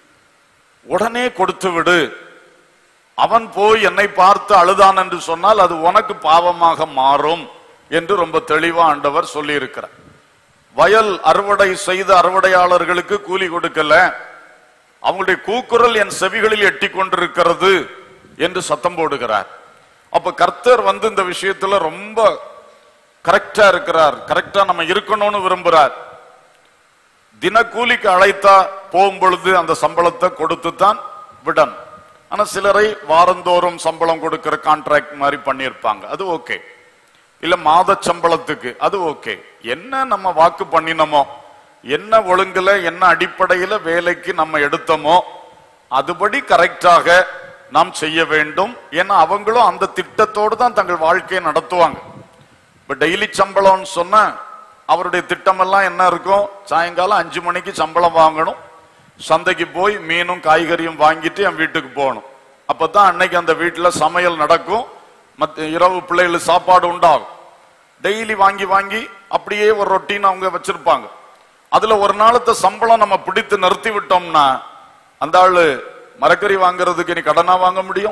உடனே கொடுத்து விடு அவன் போய் என்னை பார்த்து அழுதான் என்று சொன்னால் அது உனக்கு பாவமாக மாறும் என்று ரொம்ப தெளிவா ஆண்டவர் சொல்லி இருக்கிறார் வயல் அறுவடை செய்த அறுவடையாளர்களுக்கு கூலி கொடுக்கல அவங்களுடைய கூக்குரல் என் செவிகளில் எட்டி கொண்டிருக்கிறது என்று சத்தம் போடுகிறார் அப்ப கர்த்தர் வந்து இந்த விஷயத்துல ரொம்ப கரெக்டா இருக்கிறார் கரெக்டா நம்ம இருக்கணும்னு விரும்புறார் தினக்கூலிக்கு அழைத்தா போகும் பொழுது அந்த சம்பளத்தை கொடுத்து தான் விடணும் ஆனா சிலரை வாரந்தோறும் சம்பளம் கொடுக்கிற கான்ட்ராக்ட் மாதிரி பண்ணியிருப்பாங்க அது ஓகே இல்ல மாத சம்பளத்துக்கு அது ஓகே என்ன நம்ம வாக்கு பண்ணினோமோ என்ன ஒழுங்குல என்ன அடிப்படையில வேலைக்கு நம்ம எடுத்தோமோ அதுபடி கரெக்டாக நாம் செய்ய வேண்டும் ஏன்னா அவங்களும் அந்த திட்டத்தோடு தான் தங்கள் வாழ்க்கையை நடத்துவாங்க இப்ப டெய்லி சம்பளம்னு சொன்னா அவருடைய திட்டமெல்லாம் என்ன இருக்கும் சாயங்காலம் அஞ்சு மணிக்கு சம்பளம் வாங்கணும் சந்தைக்கு போய் மீனும் காய்கறியும் வாங்கிட்டு என் வீட்டுக்கு போகணும் அப்பதான் அன்னைக்கு அந்த வீட்டுல சமையல் நடக்கும் மத்த இரவு பிள்ளைகளுக்கு சாப்பாடு உண்டாகும் டெய்லி வாங்கி வாங்கி அப்படியே ஒரு ரொட்டீன் அவங்க வச்சிருப்பாங்க அதுல ஒரு நாளത്തെ சம்பளம் நம்ம பிடித்து நிறுத்தி விட்டோம்னா அந்த ஆளு மரக்கறி வாங்குறதுக்கு நீ கடனா வாங்க முடியும்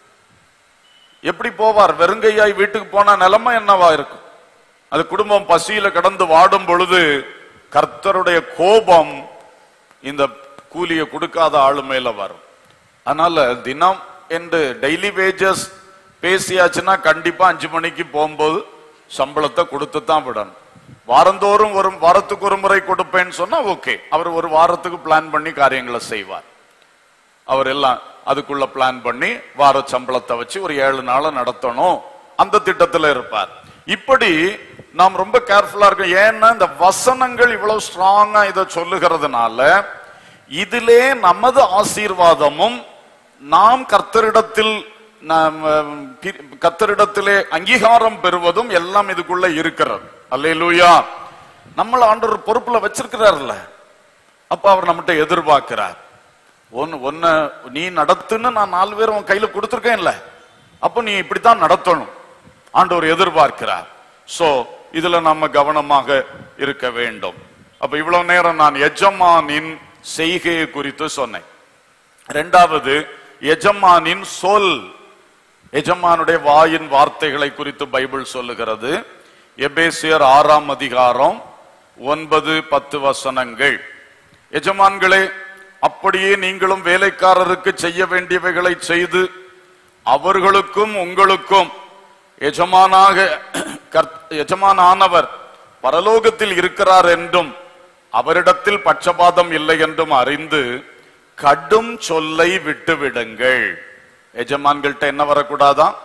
எப்படி போவார் வெறுங்கையாய் வீட்டுக்கு போனா நிலைமை என்னவா இருக்கும் அது குடும்பம் பசியில கடந்து வாடும் பொழுது கர்த்தருடைய கோபம் இந்த கூலியை கொடுக்காத ஆளு மேல வரும் அதனால தினம் என்று டெய்லி வேஜஸ் பேசியாச்சுன்னா கண்டிப்பா அஞ்சு மணிக்கு போகும்போது சம்பளத்தை கொடுத்து தான் விடணும் வாரந்தோறும் ஒரு வாரத்துக்கு ஒரு முறை கொடுப்பேன்னு சொன்னா ஓகே அவர் ஒரு வாரத்துக்கு பிளான் பண்ணி காரியங்களை செய்வார் அவர் எல்லாம் அதுக்குள்ள பிளான் பண்ணி வார சம்பளத்தை வச்சு ஒரு ஏழு நாள நடத்தணும் அந்த திட்டத்துல இருப்பார் இப்படி நாம் ரொம்ப கேர்ஃபுல்லா இருக்கோம் ஏன்னா இந்த வசனங்கள் இவ்வளவு ஸ்ட்ராங்கா இதை சொல்லுகிறதுனால இதிலே நமது ஆசீர்வாதமும் நாம் கர்த்தரிடத்தில் நாம், அஹ், பி- கர்த்தரிடத்திலே அங்கீகாரம் பெறுவதும் எல்லாம் இதுக்குள்ள இருக்கிறது அல்லேலூயா நம்மள ஆண்டவர் பொறுப்புல வச்சிருக்கிறார்ல அப்ப அவர் நம்மகிட்ட எதிர்பார்க்கிறார் ஒன்னு ஒன்ன நீ நடத்துன்னு நான் நாலு பேர் உன் கையில கொடுத்துருக்கேன்ல அப்ப நீ இப்படித்தான் நடத்தணும் ஆண்டவர் எதிர்பார்க்கிறார் சோ இதுல நம்ம கவனமாக இருக்க வேண்டும் அப்ப இவ்வளவு நேரம் நான் எஜமானின் செய்கையை குறித்து சொன்னேன் இரண்டாவது எஜமானின் சொல் எஜமானுடைய வாயின் வார்த்தைகளை குறித்து பைபிள் சொல்லுகிறது எபேசியர் ஆறாம் அதிகாரம் ஒன்பது பத்து வசனங்கள் எஜமான்களே அப்படியே நீங்களும் வேலைக்காரருக்கு செய்ய வேண்டியவைகளை செய்து அவர்களுக்கும் உங்களுக்கும் எஜமானாக கர்த்- எஜமானானவர் பரலோகத்தில் இருக்கிறார் என்றும் அவரிடத்தில் பட்சபாதம் இல்லை என்றும் அறிந்து கடும் சொல்லை விட்டுவிடுங்கள் எஜமான்கள்ட்ட என்ன வரக்கூடாதான்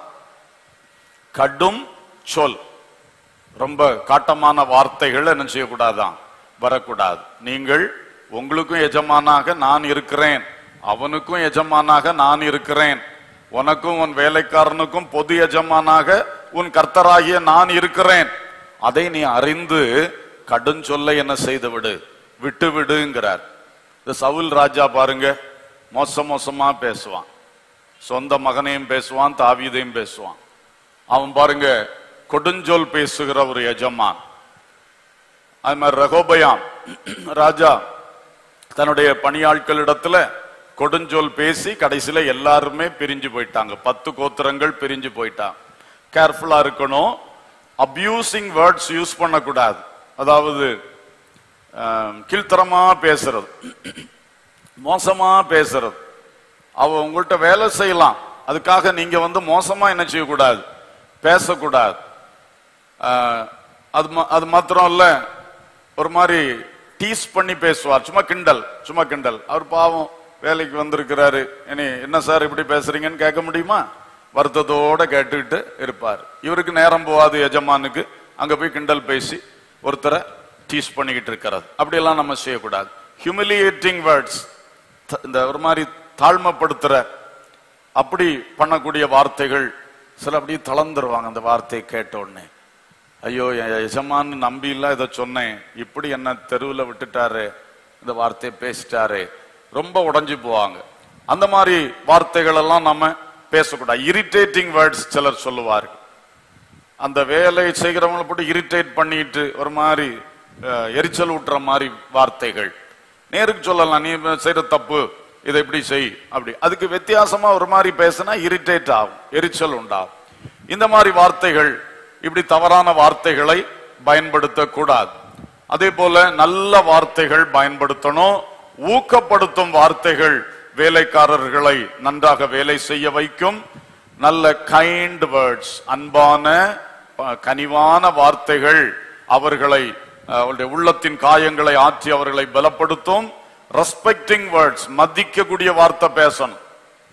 கடும் சொல் ரொம்ப காட்டமான வார்த்தைகள் என்ன செய்யக்கூடாதான் வரக்கூடாது நீங்கள் உங்களுக்கும் எஜமானாக நான் இருக்கிறேன் அவனுக்கும் எஜமானாக நான் இருக்கிறேன் உனக்கும் உன் வேலைக்காரனுக்கும் பொது எஜமானாக உன் கர்த்தராகிய நான் இருக்கிறேன் அதை நீ அறிந்து கடுஞ்சொல்லை என்ன செய்து விடு விட்டு விடுங்கிறார் இந்த சவுல் ராஜா பாருங்க மோச மோசமா பேசுவான் சொந்த மகனையும் பேசுவான் தாவீதையும் பேசுவான் அவன் பாருங்க கொடுஞ்சொல் பேசுகிற ஒரு எஜமான் அது மாதிரி ரகோபயாம் ராஜா தன்னுடைய பணியாட்களிடத்துல கொடுஞ்சொல் பேசி கடைசியில எல்லாருமே பிரிஞ்சு போயிட்டாங்க பத்து கோத்திரங்கள் பிரிஞ்சு போயிட்டாங்க கேர்ஃபுல்லா இருக்கணும் அபியூசிங் வேர்ட்ஸ் யூஸ் பண்ணக்கூடாது அதாவது ஆஹ், கீழ்த்தரமா பேசுறது மோசமா பேசுறது அவ உங்கள்கிட்ட வேலை செய்யலாம் அதுக்காக நீங்க வந்து மோசமா என்ன செய்யக்கூடாது பேசக்கூடாது ஆஹ், அது மா- அது மாத்திரம் இல்ல ஒரு மாதிரி டீஸ் பண்ணி பேசுவார் சும்மா கிண்டல் சும்மா கிண்டல் அவர் பாவம் வேலைக்கு வந்திருக்கிறாரு இனி என்ன சார் இப்படி பேசுறீங்கன்னு கேட்க முடியுமா வருத்தத்தோட கேட்டுக்கிட்டு இருப்பார் இவருக்கு நேரம் போகாது எஜமானுக்கு அங்க போய் கிண்டல் பேசி ஒருத்தரை டீஸ் பண்ணிக்கிட்டு இருக்கிறது அப்படியெல்லாம் நம்ம செய்யக்கூடாது ஹியூமிலியேட்டிங் வேர்ட்ஸ் இந்த ஒரு மாதிரி தாழ்மைப்படுத்துற அப்படி பண்ணக்கூடிய வார்த்தைகள் சில அப்படியே தளர்ந்துருவாங்க அந்த வார்த்தையை கேட்ட உடனே ஐயோ என் எஜமான்னு நம்பி இல்ல இதை சொன்னேன் இப்படி என்ன தெருவில் விட்டுட்டாரு இந்த வார்த்தையை பேசிட்டாரு ரொம்ப உடைஞ்சு போவாங்க அந்த மாதிரி வார்த்தைகள் எல்லாம் நம்ம பேசக்கூடாது இரிட்டேட்டிங் வேர்ட்ஸ் சிலர் சொல்லுவார்கள் அந்த வேலை செய்கிறவங்களை போட்டு இரிட்டேட் பண்ணிட்டு ஒரு மாதிரி அஹ், எரிச்சல் ஊட்டுற மாதிரி வார்த்தைகள் நேருக்கு சொல்லலாம் நீ செய்யற தப்பு இதை இப்படி செய் அப்படி அதுக்கு வித்தியாசமா ஒரு மாதிரி பேசினா இரிட்டேட் ஆகும் எரிச்சல் உண்டாகும் இந்த மாதிரி வார்த்தைகள் இப்படி தவறான வார்த்தைகளை பயன்படுத்த கூடாது அதே போல நல்ல வார்த்தைகள் பயன்படுத்தணும் ஊக்கப்படுத்தும் வார்த்தைகள் வேலைக்காரர்களை நன்றாக வேலை செய்ய வைக்கும் நல்ல கைண்ட் வேர்ட்ஸ் அன்பான ப- கனிவான வார்த்தைகள் அவர்களை அஹ், அவருடைய உள்ளத்தின் காயங்களை ஆற்றி அவர்களை பலப்படுத்தும் ரெஸ்பெக்டிங் வேர்ட்ஸ் மதிக்கக்கூடிய வார்த்தை பேசணும்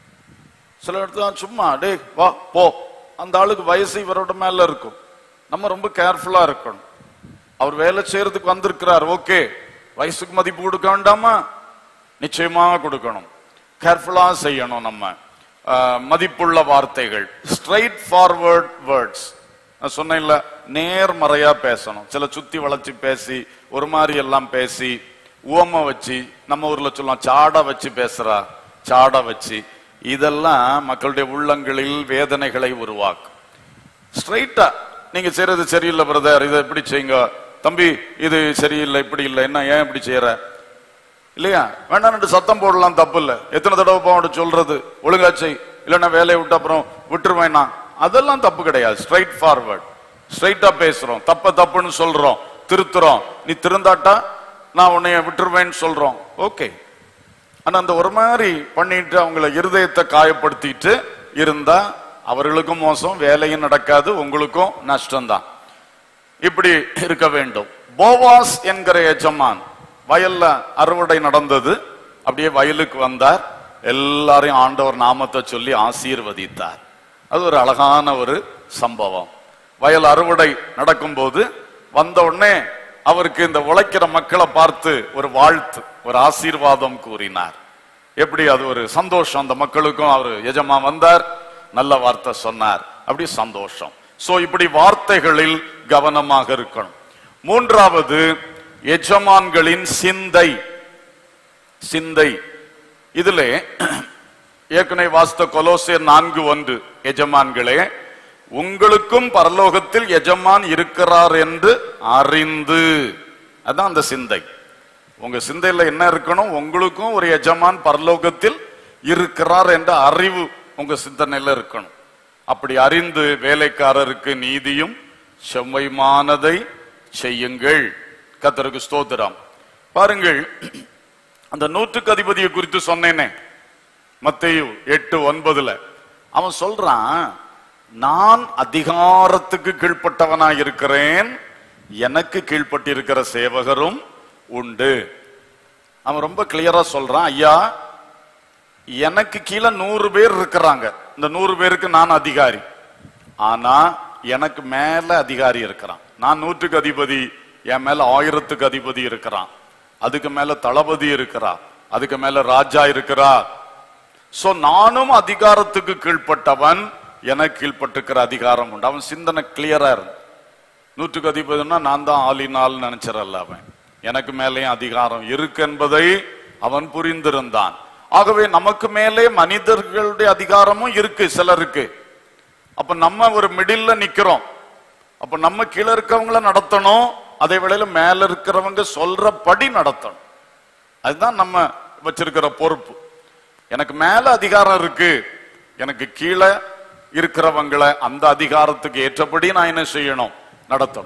சில இடத்துல சும்மா டேய் வா போ அந்த ஆளுக்கு வயசு இவரோட மேல இருக்கும் நம்ம ரொம்ப கேர்ஃபுல்லா இருக்கணும் அவர் வேலை செய்யறதுக்கு வந்திருக்கிறார் ஓகே வயசுக்கு மதிப்பு கொடுக்க வேண்டாமா நிச்சயமா கொடுக்கணும் கேர்ஃபுல்லா செய்யணும் நம்ம ஆஹ், மதிப்புள்ள வார்த்தைகள் ஸ்ட்ரைட் ஃபார்வர்ட் வேர்ட்ஸ் நான் சொன்னேன்ல நேர்மறையா பேசணும் சில சுத்தி வளைச்சு பேசி ஒரு மாதிரி எல்லாம் பேசி உவமை வச்சு நம்ம ஊர்ல சொல்லலாம் சாட வச்சு பேசுறா சாட வச்சு இதெல்லாம் மக்களுடைய உள்ளங்களில் வேதனைகளை உருவாக்கும் ஸ்ட்ரைட்டா நீங்க செய்யறது சரியில்லை பிரதர் இதை இப்படி செய்யுங்க தம்பி இது சரியில்லை இப்படி இல்லை என்ன ஏன் இப்படி செய்யற இல்லையா வேண்டாம் சத்தம் போடலாம் தப்பு இல்ல எத்தனை தடவை போட சொல்றது ஒழுங்கா செய் இல்லைன்னா வேலையை விட்டு அப்புறம் விட்டுருவேனா அதெல்லாம் தப்பு கிடையாது ஸ்ட்ரைட் ஃபார்வர்ட் ஸ்ட்ரைட்டா பேசுறோம் தப்ப தப்புன்னு சொல்றோம் திருத்துறோம் நீ திருந்தாட்டா நான் உன்னைய விட்டுருவேன்னு சொல்றோம் ஓகே ஆனா அந்த ஒரு மாதிரி பண்ணிட்டு அவங்கள இருதயத்தை காயப்படுத்திட்டு இருந்தா அவர்களுக்கும் மோசம் வேலையும் நடக்காது உங்களுக்கும் நஷ்டம்தான் இப்படி இருக்க வேண்டும் போவாஸ் என்கிற எஜமான் வயல்ல அறுவடை நடந்தது அப்படியே வயலுக்கு வந்தார் எல்லாரையும் ஆண்டவர் நாமத்தை சொல்லி ஆசீர்வதித்தார் அது ஒரு அழகான ஒரு சம்பவம் வயல் அறுவடை நடக்கும்போது வந்த உடனே அவருக்கு இந்த உழைக்கிற மக்களை பார்த்து ஒரு வாழ்த்து ஒரு ஆசீர்வாதம் கூறினார் எப்படி அது ஒரு சந்தோஷம் அந்த மக்களுக்கும் அவர் எஜமா வந்தார் நல்ல வார்த்தை சொன்னார் அப்படி சந்தோஷம் சோ இப்படி வார்த்தைகளில் கவனமாக இருக்கணும் மூன்றாவது எஜமான்களின் சிந்தை சிந்தை இதிலே ஏற்கனவே வாசித்த கொலோசியர் நான்கு ஒன்று எஜமான்களே உங்களுக்கும் பரலோகத்தில் எஜமான் இருக்கிறார் என்று அறிந்து அதான் அந்த சிந்தை உங்க சிந்தையில என்ன இருக்கணும் உங்களுக்கும் ஒரு எஜமான் பரலோகத்தில் இருக்கிறார் என்ற அறிவு உங்க சிந்தனையில இருக்கணும் அப்படி அறிந்து வேலைக்காரருக்கு நீதியும் செம்மைமானதை செய்யுங்கள் கத்தருக்கு ஸ்தோத்திரம் பாருங்கள் அந்த நூற்றுக்கு அதிபதியை குறித்து சொன்னேனே மத்தேயு எட்டு ஒன்பதுல அவன் சொல்றான் நான் அதிகாரத்துக்கு கீழ்ப்பட்டவனா இருக்கிறேன் எனக்கு கீழ்ப்பட்டிருக்கிற சேவகரும் உண்டு அவன் ரொம்ப கிளியரா சொல்றான் ஐயா எனக்கு கீழே நூறு பேர் இருக்கிறாங்க இந்த நூறு பேருக்கு நான் அதிகாரி ஆனா எனக்கு மேல அதிகாரி இருக்கிறான் நான் நூற்றுக்கு அதிபதி என் மேல ஆயிரத்துக்கு அதிபதி இருக்கிறான் அதுக்கு மேல தளபதி இருக்கிறா அதுக்கு மேல ராஜா இருக்கிறா சோ நானும் அதிகாரத்துக்கு கீழ்ப்பட்டவன் எனக்கு கீழ்ப்பட்டிருக்கிற அதிகாரம் உண்டு அவன் சிந்தனை கிளியரா இருந்து நூற்றுக்கு அதிபதினா நான் தான் ஆளினால் நினைச்சிடல அவன் எனக்கு மேலேயும் அதிகாரம் இருக்கு என்பதை அவன் புரிந்திருந்தான் ஆகவே நமக்கு மேலே மனிதர்களுடைய அதிகாரமும் இருக்கு சிலருக்கு அப்ப நம்ம ஒரு மிடில்ல நிக்கிறோம் அப்ப நம்ம கீழே இருக்கவங்கள நடத்தணும் அதே வேளையில மேல இருக்கிறவங்க சொல்றபடி நடத்தணும் அதுதான் நம்ம வச்சிருக்கிற பொறுப்பு எனக்கு மேல அதிகாரம் இருக்கு எனக்கு கீழே இருக்கிறவங்களை அந்த அதிகாரத்துக்கு ஏற்றபடி நான் என்ன செய்யணும் நடத்தணும்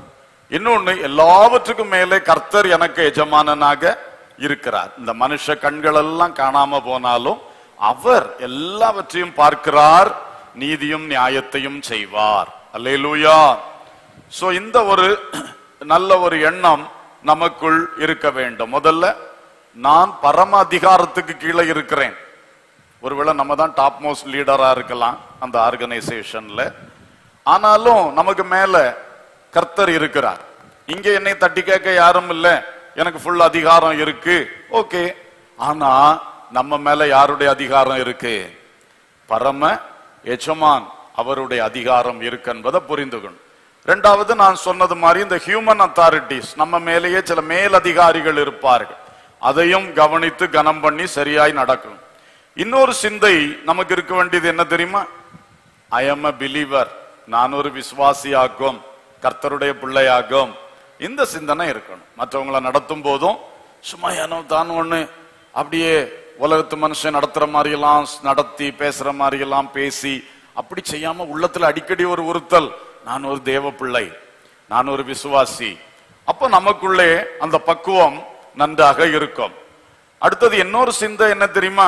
இன்னொன்னு எல்லாவற்றுக்கும் மேலே கர்த்தர் எனக்கு எஜமானனாக இருக்கிறார் இந்த மனுஷ கண்கள் எல்லாம் காணாம போனாலும் அவர் எல்லாவற்றையும் பார்க்கிறார் நீதியும் நியாயத்தையும் செய்வார் அல்லேலூயா சோ இந்த ஒரு நல்ல ஒரு எண்ணம் நமக்குள் இருக்க வேண்டும் முதல்ல நான் பரம அதிகாரத்துக்கு கீழே இருக்கிறேன் ஒருவேளை நம்ம தான் டாப் மோஸ்ட் லீடரா இருக்கலாம் அந்த ஆர்கனைசேஷன்ல ஆனாலும் நமக்கு மேல கர்த்தர் இருக்கிறார் இங்க என்னை தட்டி கேட்க யாரும் இல்ல எனக்கு ஃபுல் அதிகாரம் இருக்கு ஓகே ஆனா நம்ம மேல யாருடைய அதிகாரம் இருக்கு பரம எஜமான் அவருடைய அதிகாரம் இருக்கு என்பதை புரிந்துக்கணும் ரெண்டாவது நான் சொன்னது மாதிரி இந்த ஹியூமன் அத்தாரிட்டிஸ் நம்ம மேலேயே சில மேல் அதிகாரிகள் இருப்பார்கள் அதையும் கவனித்து கனம் பண்ணி சரியாய் நடக்கணும் இன்னொரு சிந்தை நமக்கு இருக்க வேண்டியது என்ன தெரியுமா ஐ எம் அ பிலீவர் நான் ஒரு விசுவாசியாகும் கர்த்தருடைய பிள்ளையாகும் இந்த சிந்தனை இருக்கணும் மற்றவங்களை நடத்தும் போதும் சும்மா ஏனோ தான் ஒண்ணு அப்படியே உலகத்து மனுஷன் நடத்துற மாதிரி எல்லாம் நடத்தி பேசுற மாதிரி எல்லாம் பேசி அப்படி செய்யாம உள்ளத்துல அடிக்கடி ஒரு உறுத்தல் நான் ஒரு தேவ பிள்ளை நான் ஒரு விசுவாசி அப்ப நமக்குள்ளே அந்த பக்குவம் நன்றாக இருக்கும் அடுத்தது இன்னொரு சிந்தை என்ன தெரியுமா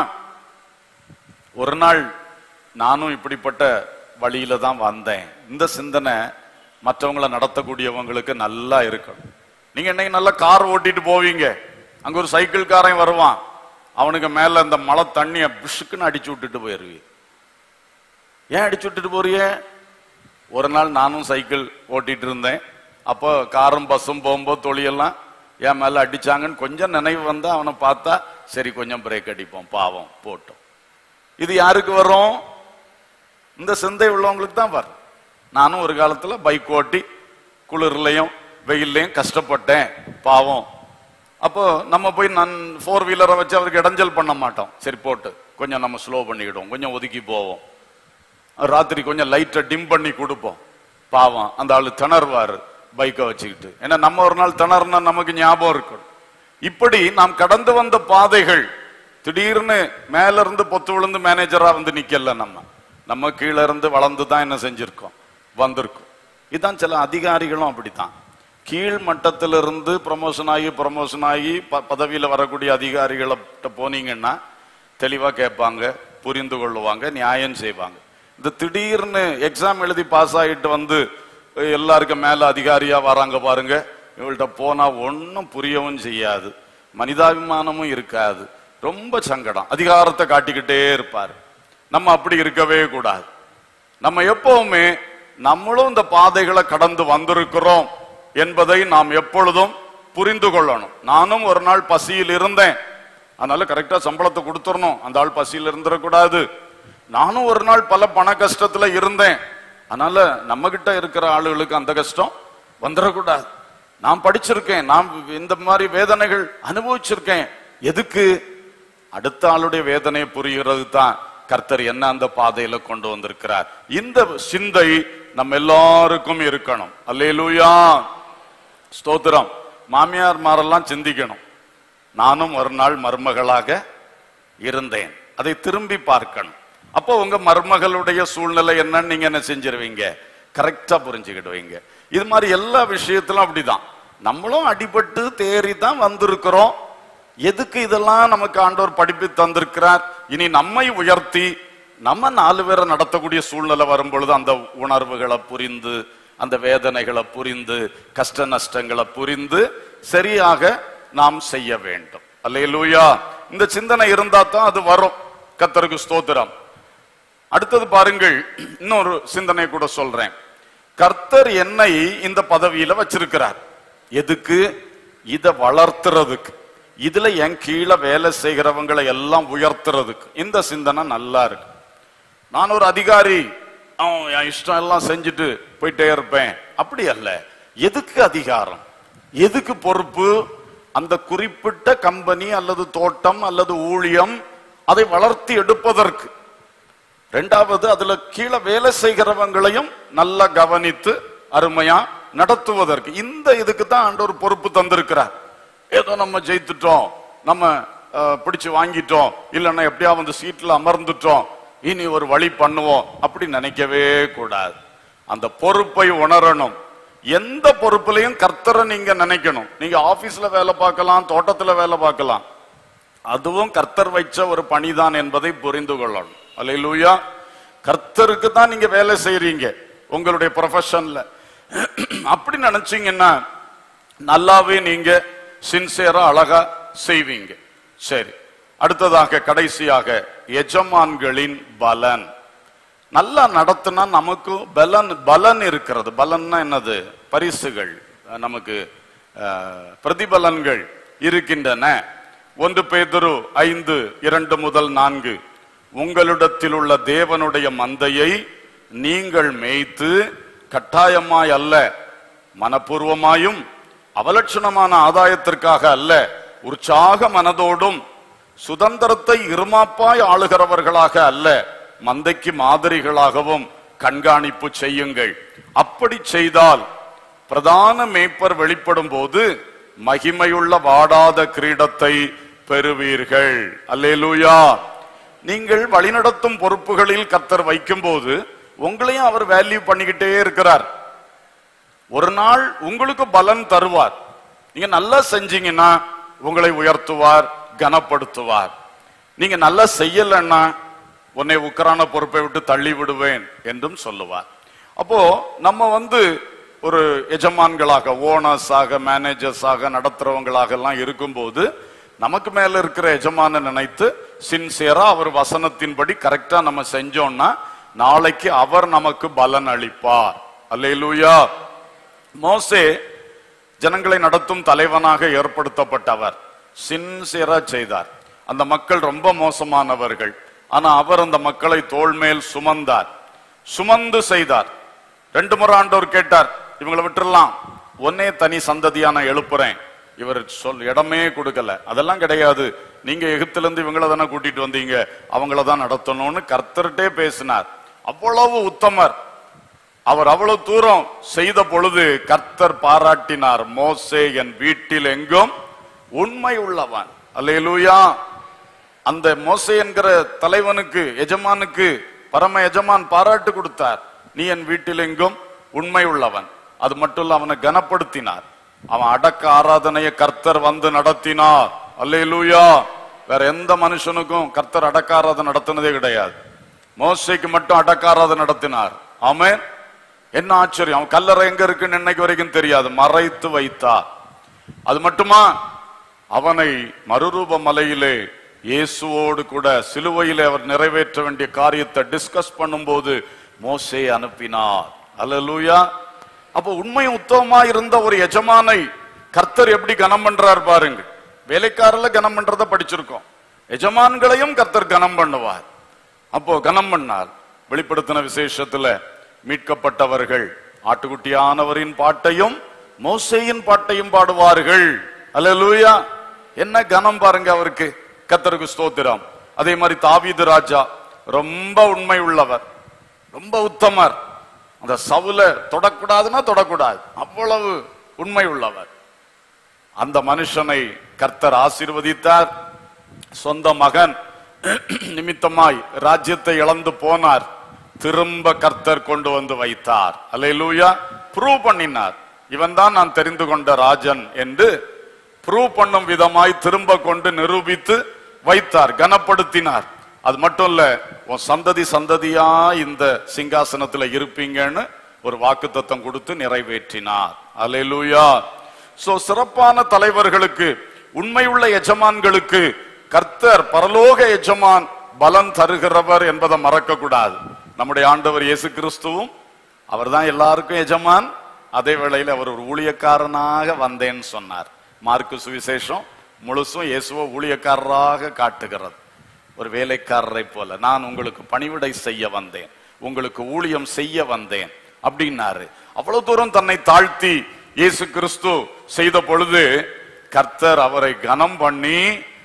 ஒரு நாள் நானும் இப்படிப்பட்ட வழியில தான் வந்தேன் இந்த சிந்தனை மற்றவங்கள நடத்தக்கூடியவங்களுக்கு நல்லா இருக்கணும் நீங்க இன்னைக்கு நல்லா கார் ஓட்டிட்டு போவீங்க அங்க ஒரு சைக்கிள் காரன் வருவான் அவனுக்கு மேல இந்த மழை தண்ணிய பிஷுக்குன்னு அடிச்சு விட்டுட்டு போயிருவீங்க ஏன் அடிச்சு விட்டுட்டு போறிய ஒரு நாள் நானும் சைக்கிள் ஓட்டிட்டு இருந்தேன் அப்போ காரும் பஸ்ஸும் போகும்போது தொழியெல்லாம் என் மேல அடிச்சாங்கன்னு கொஞ்சம் நினைவு வந்தா அவனை பார்த்தா சரி கொஞ்சம் பிரேக் அடிப்போம் பாவம் போட்டோம் இது யாருக்கு வரும் இந்த சிந்தை உள்ளவங்களுக்கு தான் வரும் நானும் ஒரு காலத்துல பைக் ஓட்டி குளிர்லயும் வெயில்லையும் கஷ்டப்பட்டேன் பாவம் அப்போ நம்ம போய் நான் ஃபோர் வீலரை வச்சு அவருக்கு இடைஞ்சல் பண்ண மாட்டோம் சரி போட்டு கொஞ்சம் நம்ம ஸ்லோ பண்ணிக்கிடுவோம் கொஞ்சம் ஒதுக்கி போவோம் ராத்திரி கொஞ்சம் லைட்டை டிம் பண்ணி கொடுப்போம் பாவம் அந்த ஆளு திணறுவாரு பைக்கை வச்சுக்கிட்டு ஏன்னா நம்ம ஒரு நாள் திணறுனா நமக்கு ஞாபகம் இருக்கணும் இப்படி நாம் கடந்து வந்த பாதைகள் திடீர்னு மேல இருந்து பொத்து விழுந்து மேனேஜரா வந்து நிக்கல நம்ம நம்ம கீழ இருந்து வளர்ந்து தான் என்ன செஞ்சிருக்கோம் வந்திருக்கோம் இதான் சில அதிகாரிகளும் அப்படித்தான் கீழ் மட்டத்திலிருந்து ப்ரமோஷன் ஆகி ப்ரமோஷன் ஆகி ப- பதவியில வரக்கூடிய அதிகாரிகளை போனீங்கன்னா தெளிவா கேட்பாங்க புரிந்து கொள்ளுவாங்க நியாயம் செய்வாங்க இந்த திடீர்னு எக்ஸாம் எழுதி பாஸ் ஆகிட்டு வந்து எல்லாருக்கும் மேல அதிகாரியா வராங்க பாருங்க இவள்கிட்ட போனா ஒன்றும் புரியவும் செய்யாது மனிதாபிமானமும் இருக்காது ரொம்ப சங்கடம் அதிகாரத்தை காட்டிக்கிட்டே இருப்பாரு நம்ம அப்படி இருக்கவே கூடாது நம்ம எப்பவுமே நம்மளும் இந்த பாதைகளை கடந்து வந்திருக்கிறோம் என்பதை நாம் எப்பொழுதும் புரிந்து கொள்ளணும் நானும் ஒரு நாள் பசியில் இருந்தேன் அதனால கரெக்டா சம்பளத்தை கொடுத்துடணும் அந்த ஆள் பசியில் இருந்துடக்கூடாது நானும் ஒரு நாள் பல பண கஷ்டத்துல இருந்தேன் அதனால நம்ம கிட்ட இருக்கிற ஆளுகளுக்கு அந்த கஷ்டம் வந்துடக்கூடாது நான் படிச்சிருக்கேன் நான் இந்த மாதிரி வேதனைகள் அனுபவிச்சிருக்கேன் எதுக்கு அடுத்த ஆளுடைய வேதனை புரிகிறது தான் கர்த்தர் என்ன அந்த பாதையில கொண்டு வந்திருக்கிறார் இந்த சிந்தை நம்ம எல்லாருக்கும் இருக்கணும் அல்லேலூயா ஸ்தோத்திரம் மாமியார் மாரெல்லாம் சிந்திக்கணும் நானும் ஒரு நாள் மருமகளாக இருந்தேன் அதை திரும்பி பார்க்கணும் அப்போ உங்க மருமகளுடைய சூழ்நிலை என்னன்னு நீங்க என்ன செஞ்சிருவீங்க கரெக்டா புரிஞ்சுக்கிடுவீங்க இது மாதிரி எல்லா விஷயத்திலும் அப்படிதான் நம்மளும் அடிபட்டு தேறி தான் வந்திருக்கிறோம் எதுக்கு இதெல்லாம் நமக்கு ஆண்டவர் படிப்பு தந்திருக்கிறார் இனி நம்மை உயர்த்தி நம்ம நாலு பேரை நடத்தக்கூடிய சூழ்நிலை வரும் பொழுது அந்த உணர்வுகளை புரிந்து அந்த வேதனைகளை புரிந்து கஷ்ட நஷ்டங்களை புரிந்து சரியாக நாம் செய்ய வேண்டும் அல்லேலூயா இந்த சிந்தனை இருந்தா தான் அது வரும் கத்தருக்கு ஸ்தோத்திரம் அடுத்தது பாருங்கள் இன்னொரு சிந்தனை கூட சொல்றேன் கர்த்தர் என்னை இந்த பதவியில வச்சிருக்கிறார் எதுக்கு இத வளர்த்துறதுக்கு இதுல என் கீழே வேலை செய்கிறவங்களை எல்லாம் உயர்த்துறதுக்கு இந்த சிந்தனை நல்லா இருக்கு நான் ஒரு அதிகாரி அவன் என் இஷ்டம் எல்லாம் செஞ்சுட்டு போயிட்டே இருப்பேன் அப்படி அல்ல எதுக்கு அதிகாரம் எதுக்கு பொறுப்பு அந்த குறிப்பிட்ட கம்பெனி அல்லது தோட்டம் அல்லது ஊழியம் அதை வளர்த்தி எடுப்பதற்கு ரெண்டாவது அதுல கீழே வேலை செய்கிறவங்களையும் நல்லா கவனித்து அருமையா நடத்துவதற்கு இந்த இதுக்கு தான் ஆண்டவர் பொறுப்பு தந்திருக்கிறார் ஏதோ நம்ம ஜெயித்துட்டோம் நம்ம அஹ், பிடிச்சு வாங்கிட்டோம் இல்லைன்னா எப்படியா வந்து சீட்ல அமர்ந்துட்டோம் இனி ஒரு வழி பண்ணுவோம் அப்படி நினைக்கவே கூடாது அந்த பொறுப்பை உணரணும் எந்த பொறுப்புலையும் கர்த்தரை நீங்க நினைக்கணும் நீங்க ஆபீஸ்ல வேலை பார்க்கலாம் தோட்டத்துல வேலை பார்க்கலாம் அதுவும் கர்த்தர் வைச்ச ஒரு பணிதான் என்பதை புரிந்து கொள்ளணும் அல்லேலூயா கர்த்தருக்கு தான் நீங்க வேலை செய்றீங்க உங்களுடைய ப்ரொஃபஷன்ல அப்படி நினைச்சீங்கன்னா நல்லாவே நீங்க சின்சியரா அழகா செய்வீங்க சரி அடுத்ததாக கடைசியாக எஜமான்களின் பலன் நல்லா நடத்தினா நமக்கு பலன் பலன் இருக்கிறது பலன்னா என்னது பரிசுகள் அஹ் நமக்கு அஹ், பிரதிபலன்கள் இருக்கின்றன ஒன்று பேதுரு ஐந்து இரண்டு முதல் நான்கு உங்களிடத்தில் உள்ள தேவனுடைய மந்தையை நீங்கள் மேய்த்து கட்டாயமாய் அல்ல மனப்பூர்வமாயும் அவலட்சணமான ஆதாயத்திற்காக அல்ல உற்சாக மனதோடும் சுதந்திரத்தை இருமாப்பாய் ஆளுகிறவர்களாக அல்ல மந்தைக்கு மாதிரிகளாகவும் கண்காணிப்பு செய்யுங்கள் அப்படி செய்தால் பிரதான மேய்ப்பர் வெளிப்படும் போது மகிமையுள்ள வாடாத கிரீடத்தை பெறுவீர்கள் அல்லேலூயா நீங்கள் வழிநடத்தும் பொறுப்புகளில் கத்தர் வைக்கும்போது உங்களையும் அவர் வேல்யூ பண்ணிக்கிட்டே இருக்கிறார் ஒரு நாள் உங்களுக்கு பலன் தருவார் நீங்க நல்லா செஞ்சீங்கன்னா உங்களை உயர்த்துவார் கனப்படுத்துவார் நீங்க நல்லா செய்யலைன்னா உன்னை உக்கரான பொறுப்பை விட்டு தள்ளி விடுவேன் என்றும் சொல்லுவார் அப்போ நம்ம வந்து ஒரு எஜமான்களாக ஓனர்ஸாக மேனேஜர்ஸாக நடத்துறவங்களாக எல்லாம் இருக்கும்போது நமக்கு மேல இருக்கிற எஜமான நினைத்து சின்சியரா அவர் வசனத்தின்படி கரெக்டா நம்ம செஞ்சோம்னா நாளைக்கு அவர் நமக்கு பலன் அளிப்பார் அல்லேலூயா மோசே ஜனங்களை நடத்தும் தலைவனாக ஏற்படுத்தப்பட்டவர் சின்சியரா செய்தார் அந்த மக்கள் ரொம்ப மோசமானவர்கள் ஆனா அவர் அந்த மக்களை தோள் மேல் சுமந்தார் சுமந்து செய்தார் ரெண்டு முறை ஆண்டவர் கேட்டார் இவங்களை விட்டுறலாம் ஒன்னே தனி சந்ததியா நான் எழுப்புறேன் இவர் சொல் இடமே கொடுக்கல அதெல்லாம் கிடையாது நீங்க எகிப்துல இருந்து இவங்கள தானே கூட்டிட்டு வந்தீங்க அவங்கள தான் நடத்தணும்னு கர்த்தர்கிட்டே பேசினார் அவ்வளவு உத்தமர் அவர் அவ்வளவு தூரம் செய்த பொழுது கர்த்தர் பாராட்டினார் மோசே என் வீட்டில் எங்கும் உண்மை உள்ளவன் அல்லேலூயா அந்த மோசே என்கிற தலைவனுக்கு எஜமானுக்கு பரம எஜமான் பாராட்டு கொடுத்தார் நீ என் வீட்டில் எங்கும் உண்மை உள்ளவன் அது மட்டும் இல்ல அவனை கனப்படுத்தினார் அவன் அடக்க ஆராதனையை கர்த்தர் வந்து நடத்தினார் அல்லேலூயா வேற எந்த மனுஷனுக்கும் கர்த்தர் அடக்க ஆராதனை நடத்தினதே கிடையாது மோசைக்கு மட்டும் அடக்க ஆராதனை நடத்தினார் ஆமென் என்ன ஆச்சரியம் அவன் கல்லறை எங்க இருக்குன்னு இன்னைக்கு வரைக்கும் தெரியாது மறைத்து வைத்தார் அது மட்டுமா அவனை மறுரூப மலையிலே இயேசுவோடு கூட சிலுவையிலே அவர் நிறைவேற்ற வேண்டிய காரியத்தை டிஸ்கஸ் பண்ணும்போது மோசே அனுப்பினார் அல்லேலூயா அப்போ உண்மை உத்தமமா இருந்த ஒரு எஜமானை கர்த்தர் எப்படி கனம் பண்றார் பாருங்க வேலைக்காரல கனம் பண்றத படிச்சிருக்கோம் எஜமான்களையும் கர்த்தர் கனம் பண்ணுவார் அப்போ கனம் பண்ணார் வெளிப்படுத்தின விசேஷத்துல மீட்கப்பட்டவர்கள் ஆட்டுக்குட்டியானவரின் பாட்டையும் மோசேயின் பாட்டையும் பாடுவார்கள் அல்லேலூயா என்ன கனம் பாருங்க அவருக்கு கர்த்தருக்கு ஸ்தோத்திரம் அதே மாதிரி தாவீது ராஜா ரொம்ப உண்மை உள்ளவர் ரொம்ப உத்தமர் அந்த சவுல தொடக்கூடாதுன்னா தொடக்கூடாது அவ்வளவு உண்மை உள்ளவர் அந்த மனுஷனை கர்த்தர் ஆசீர்வதித்தார் சொந்த மகன் நிமித்தமாய் ராஜ்யத்தை இழந்து போனார் திரும்ப கர்த்தர் கொண்டு வந்து வைத்தார் அல்லேலூயா ப்ரூவ் பண்ணினார் இவன் தான் நான் தெரிந்து கொண்ட ராஜன் என்று ப்ரூவ் பண்ணும் விதமாய் திரும்ப கொண்டு நிரூபித்து வைத்தார் கனப்படுத்தினார் அது மட்டும் இல்ல உன் சந்ததி சந்ததியா இந்த சிங்காசனத்துல இருப்பீங்கன்னு ஒரு வாக்குத்தத்தம் கொடுத்து நிறைவேற்றினார் அல்லேலூயா சோ சிறப்பான தலைவர்களுக்கு உண்மையுள்ள எஜமான்களுக்கு கர்த்தர் பரலோக எஜமான் பலன் தருகிறவர் என்பதை மறக்க கூடாது நம்முடைய ஆண்டவர் இயேசு கிறிஸ்துவும் அவர்தான் எல்லாருக்கும் எஜமான் அதே வேளையில் அவர் ஒரு ஊழியக்காரனாக வந்தேன்னு சொன்னார் மார்க்கு சுவிசேஷம் முழுசும் இயேசுவ ஊழியக்காரராக காட்டுகிறது ஒரு வேலைக்காரரை போல நான் உங்களுக்கு பணிவிடை செய்ய வந்தேன் உங்களுக்கு ஊழியம் செய்ய வந்தேன் அப்படின்னாரு அவ்வளவு தூரம் தன்னை தாழ்த்தி இயேசு கிறிஸ்து செய்த பொழுது கர்த்தர் அவரை கனம் பண்ணி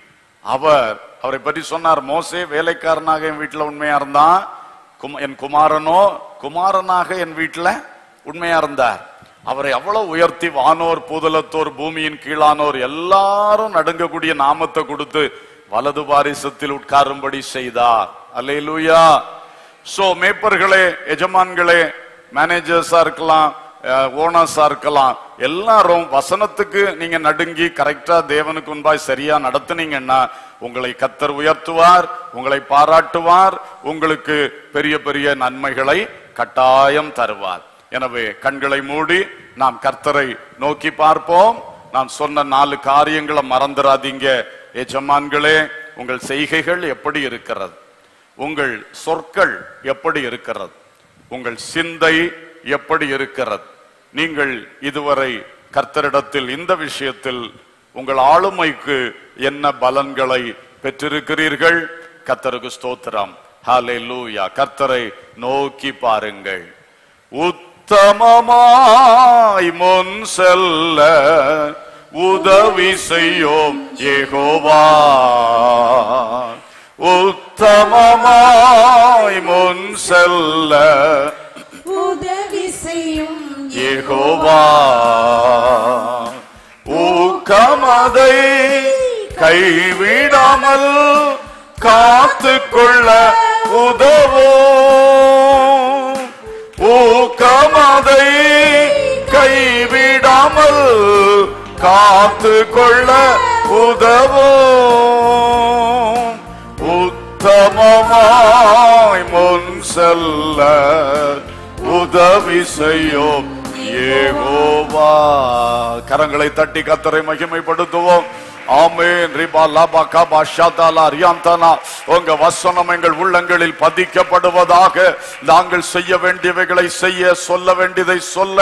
அவர் அவரை பற்றி சொன்னார் மோசே வேலைக்காரனாக என் வீட்டுல உண்மையா இருந்தான் கும- என் குமாரனோ குமாரனாக என் வீட்டுல உண்மையா இருந்தார் அவரை அவ்வளவு உயர்த்தி வானோர் பூதலத்தோர் பூமியின் கீழானோர் எல்லாரும் நடுங்கக்கூடிய நாமத்தை கொடுத்து வலது பாரிசத்தில் உட்காரும்படி செய்தார் அல்லேலூயா சோ மேப்பர்களே எஜமான்களே மேனேஜர்ஸா இருக்கலாம் ஓனர்ஸா இருக்கலாம் எல்லாரும் வசனத்துக்கு நீங்க நடுங்கி கரெக்டா தேவனுக்கு முன்பாய் சரியா நடத்துனீங்கன்னா உங்களை கத்தர் உயர்த்துவார் உங்களை பாராட்டுவார் உங்களுக்கு பெரிய பெரிய நன்மைகளை கட்டாயம் தருவார் எனவே கண்களை மூடி நாம் கர்த்தரை நோக்கி பார்ப்போம் நான் சொன்ன நாலு காரியங்களை மறந்துடாதீங்க எஜமான்களே உங்கள் செய்கைகள் எப்படி இருக்கிறது உங்கள் சொற்கள் எப்படி இருக்கிறது உங்கள் சிந்தை எப்படி இருக்கிறது நீங்கள் இதுவரை கர்த்தரிடத்தில் இந்த விஷயத்தில் உங்கள் ஆளுமைக்கு என்ன பலன்களை பெற்றிருக்கிறீர்கள் கர்த்தருக்கு ஸ்தோத்திரம் ஹalleluya கர்த்தரை நோக்கி பாருங்கள் உத்தமமாய் முன் செல்ல உதவி செய்யும் ஏகோவா உத்தமமாய் முன் செல்ல உதவி செய்யும் ஏகோவா ஊக்கமதை கைவிடாமல் காத்து கொள்ள உதவும் ஊக்கமதை கைவிடாமல் காத்து கொள்ள உதவும் உத்தமமாய் முன் செல்ல உதவி செய்யும் ஏகோவா கரங்களை தட்டி கத்தரை மகிமைப்படுத்துவோம் ஆமேன் ரிபா லாபா காபா ஷாதாலா ரியாந்தானா உங்க வசனம் எங்கள் உள்ளங்களில் பதிக்கப்படுவதாக நாங்கள் செய்ய வேண்டியவைகளை செய்ய சொல்ல வேண்டியதை சொல்ல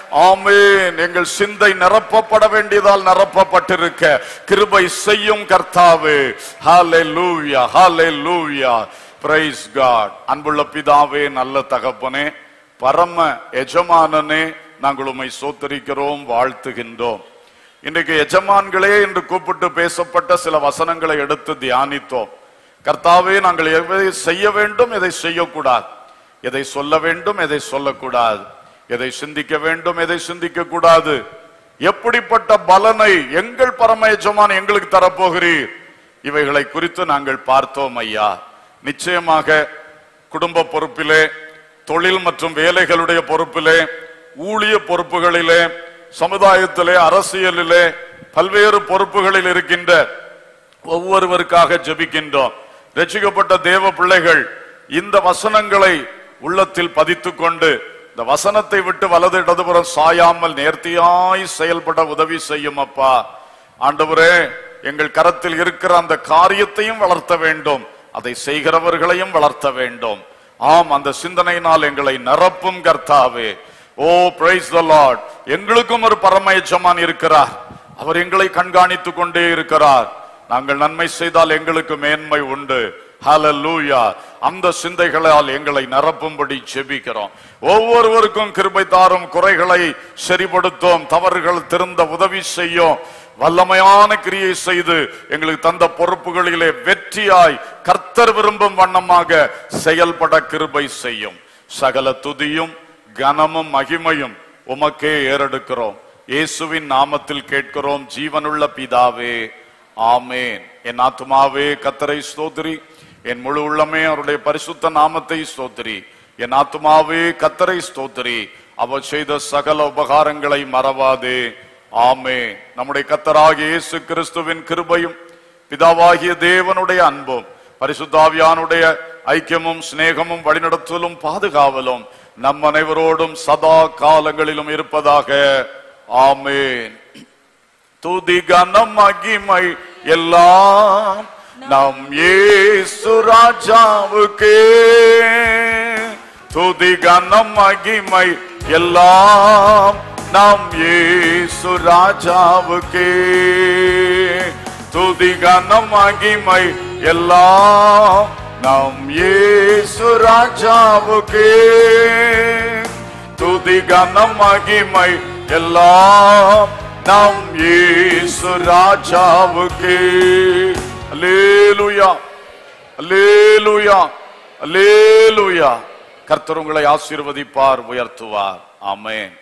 ஆமேன் எங்கள் சிந்தை நிரப்பப்பட வேண்டியதால் நிரப்பப்பட்டிருக்க கிருபை செய்யும் கர்த்தாவே ஹalleluya ஹalleluya praise god அன்புள்ள பிதாவே நல்ல தகப்பனே பரம எஜமானனே நாங்கள் உம்மை சோத்தரிக்கிறோம் வாழ்த்துகின்றோம் இன்றைக்கு எஜமான்களே என்று கூப்பிட்டு பேசப்பட்ட சில வசனங்களை எடுத்து தியானித்தோம் கர்த்தாவே நாங்கள் எதை செய்ய வேண்டும் எதை செய்யக்கூடாது எதை சொல்ல வேண்டும் எதை சொல்லக்கூடாது எதை சிந்திக்க வேண்டும் எதை சிந்திக்க கூடாது எப்படிப்பட்ட பலனை எங்கள் பரம எஜமான் எங்களுக்கு தரப்போகிறீர் இவைகளை குறித்து நாங்கள் பார்த்தோம் ஐயா நிச்சயமாக குடும்ப பொறுப்பிலே தொழில் மற்றும் வேலைகளுடைய பொறுப்பிலே ஊழிய பொறுப்புகளிலே சமுதாயத்திலே அரசியலிலே பல்வேறு பொறுப்புகளில் இருக்கின்ற ஒவ்வொருவருக்காக ஜெபிக்கின்றோம் ரட்சிக்கப்பட்ட தேவ பிள்ளைகள் இந்த வசனங்களை உள்ளத்தில் பதித்துக் கொண்டு இந்த வசனத்தை விட்டு வலது இடதுபுறம் சாயாமல் நேர்த்தியாய் செயல்பட உதவி செய்யும் அப்பா ஆண்டவரே எங்கள் கரத்தில் இருக்கிற அந்த காரியத்தையும் வளர்த்த வேண்டும் அதை செய்கிறவர்களையும் வளர்த்த வேண்டும் ஆம் அந்த சிந்தனையினால் எங்களை நிரப்பும் கர்த்தாவே ஓ பிரைஸ் த லார்ட் எங்களுக்கும் ஒரு பரம எஜமான் இருக்கிறார் அவர் எங்களை கண்காணித்துக் கொண்டே இருக்கிறார் நாங்கள் நன்மை செய்தால் எங்களுக்கு மேன்மை உண்டு ஹalleluya அந்த சிந்தைகளால் எங்களை நிரப்பும்படி செபிக்கிறோம் ஒவ்வொருவருக்கும் கிருபை தாரும் குறைகளை சரிப்படுத்தும் தவறுகள் திருந்த உதவி செய்யும் வல்லமையான கிரியை செய்து எங்களுக்கு தந்த பொறுப்புகளிலே வெற்றியாய் கர்த்தர் விரும்பும் வண்ணமாக செயல்பட கிருபை செய்யும் சகல துதியும் கனமும் மகிமையும் உமக்கே ஏறெடுக்கிறோம் இயேசுவின் நாமத்தில் கேட்கிறோம் ஜீவனுள்ள பிதாவே ஆமேன் என் ஆத்துமாவே கத்தரை ஸ்தோத்திரி என் முழு உள்ளமே அவருடைய பரிசுத்த நாமத்தை ஸ்தோத்திரி என் ஆத்துமாவே கத்தரை ஸ்தோத்திரி அவர் செய்த சகல உபகாரங்களை மறவாதே ஆமே நம்முடைய கத்தராகிய இயேசு கிறிஸ்துவின் கிருபையும் பிதாவாகிய தேவனுடைய அன்பும் பரிசுத்தாவியானுடைய ஐக்கியமும் சிநேகமும் வழிநடத்தலும் பாதுகாவலும் நம் அனைவரோடும் சதா காலங்களிலும் இருப்பதாக ஆமேன் துதி கனம் மகிமை எல்லாம் நம் இயேசு ராஜாவுக்கே துதி கனம் மகிமை எல்லாம் நம் இயேசு ராஜாவுக்கே துதி கனம் மகிமை எல்லாம் நம் இயேசு ராஜாவுக்கே துதி கனம் மகிமை எல்லாம் நம் இயேசு ராஜாவுக்கு அல்லேலூயா அல்லேலூயா அல்லேலூயா கர்த்தர் உங்களை ஆசீர்வதிப்பார் உயர்த்துவார் ஆமென்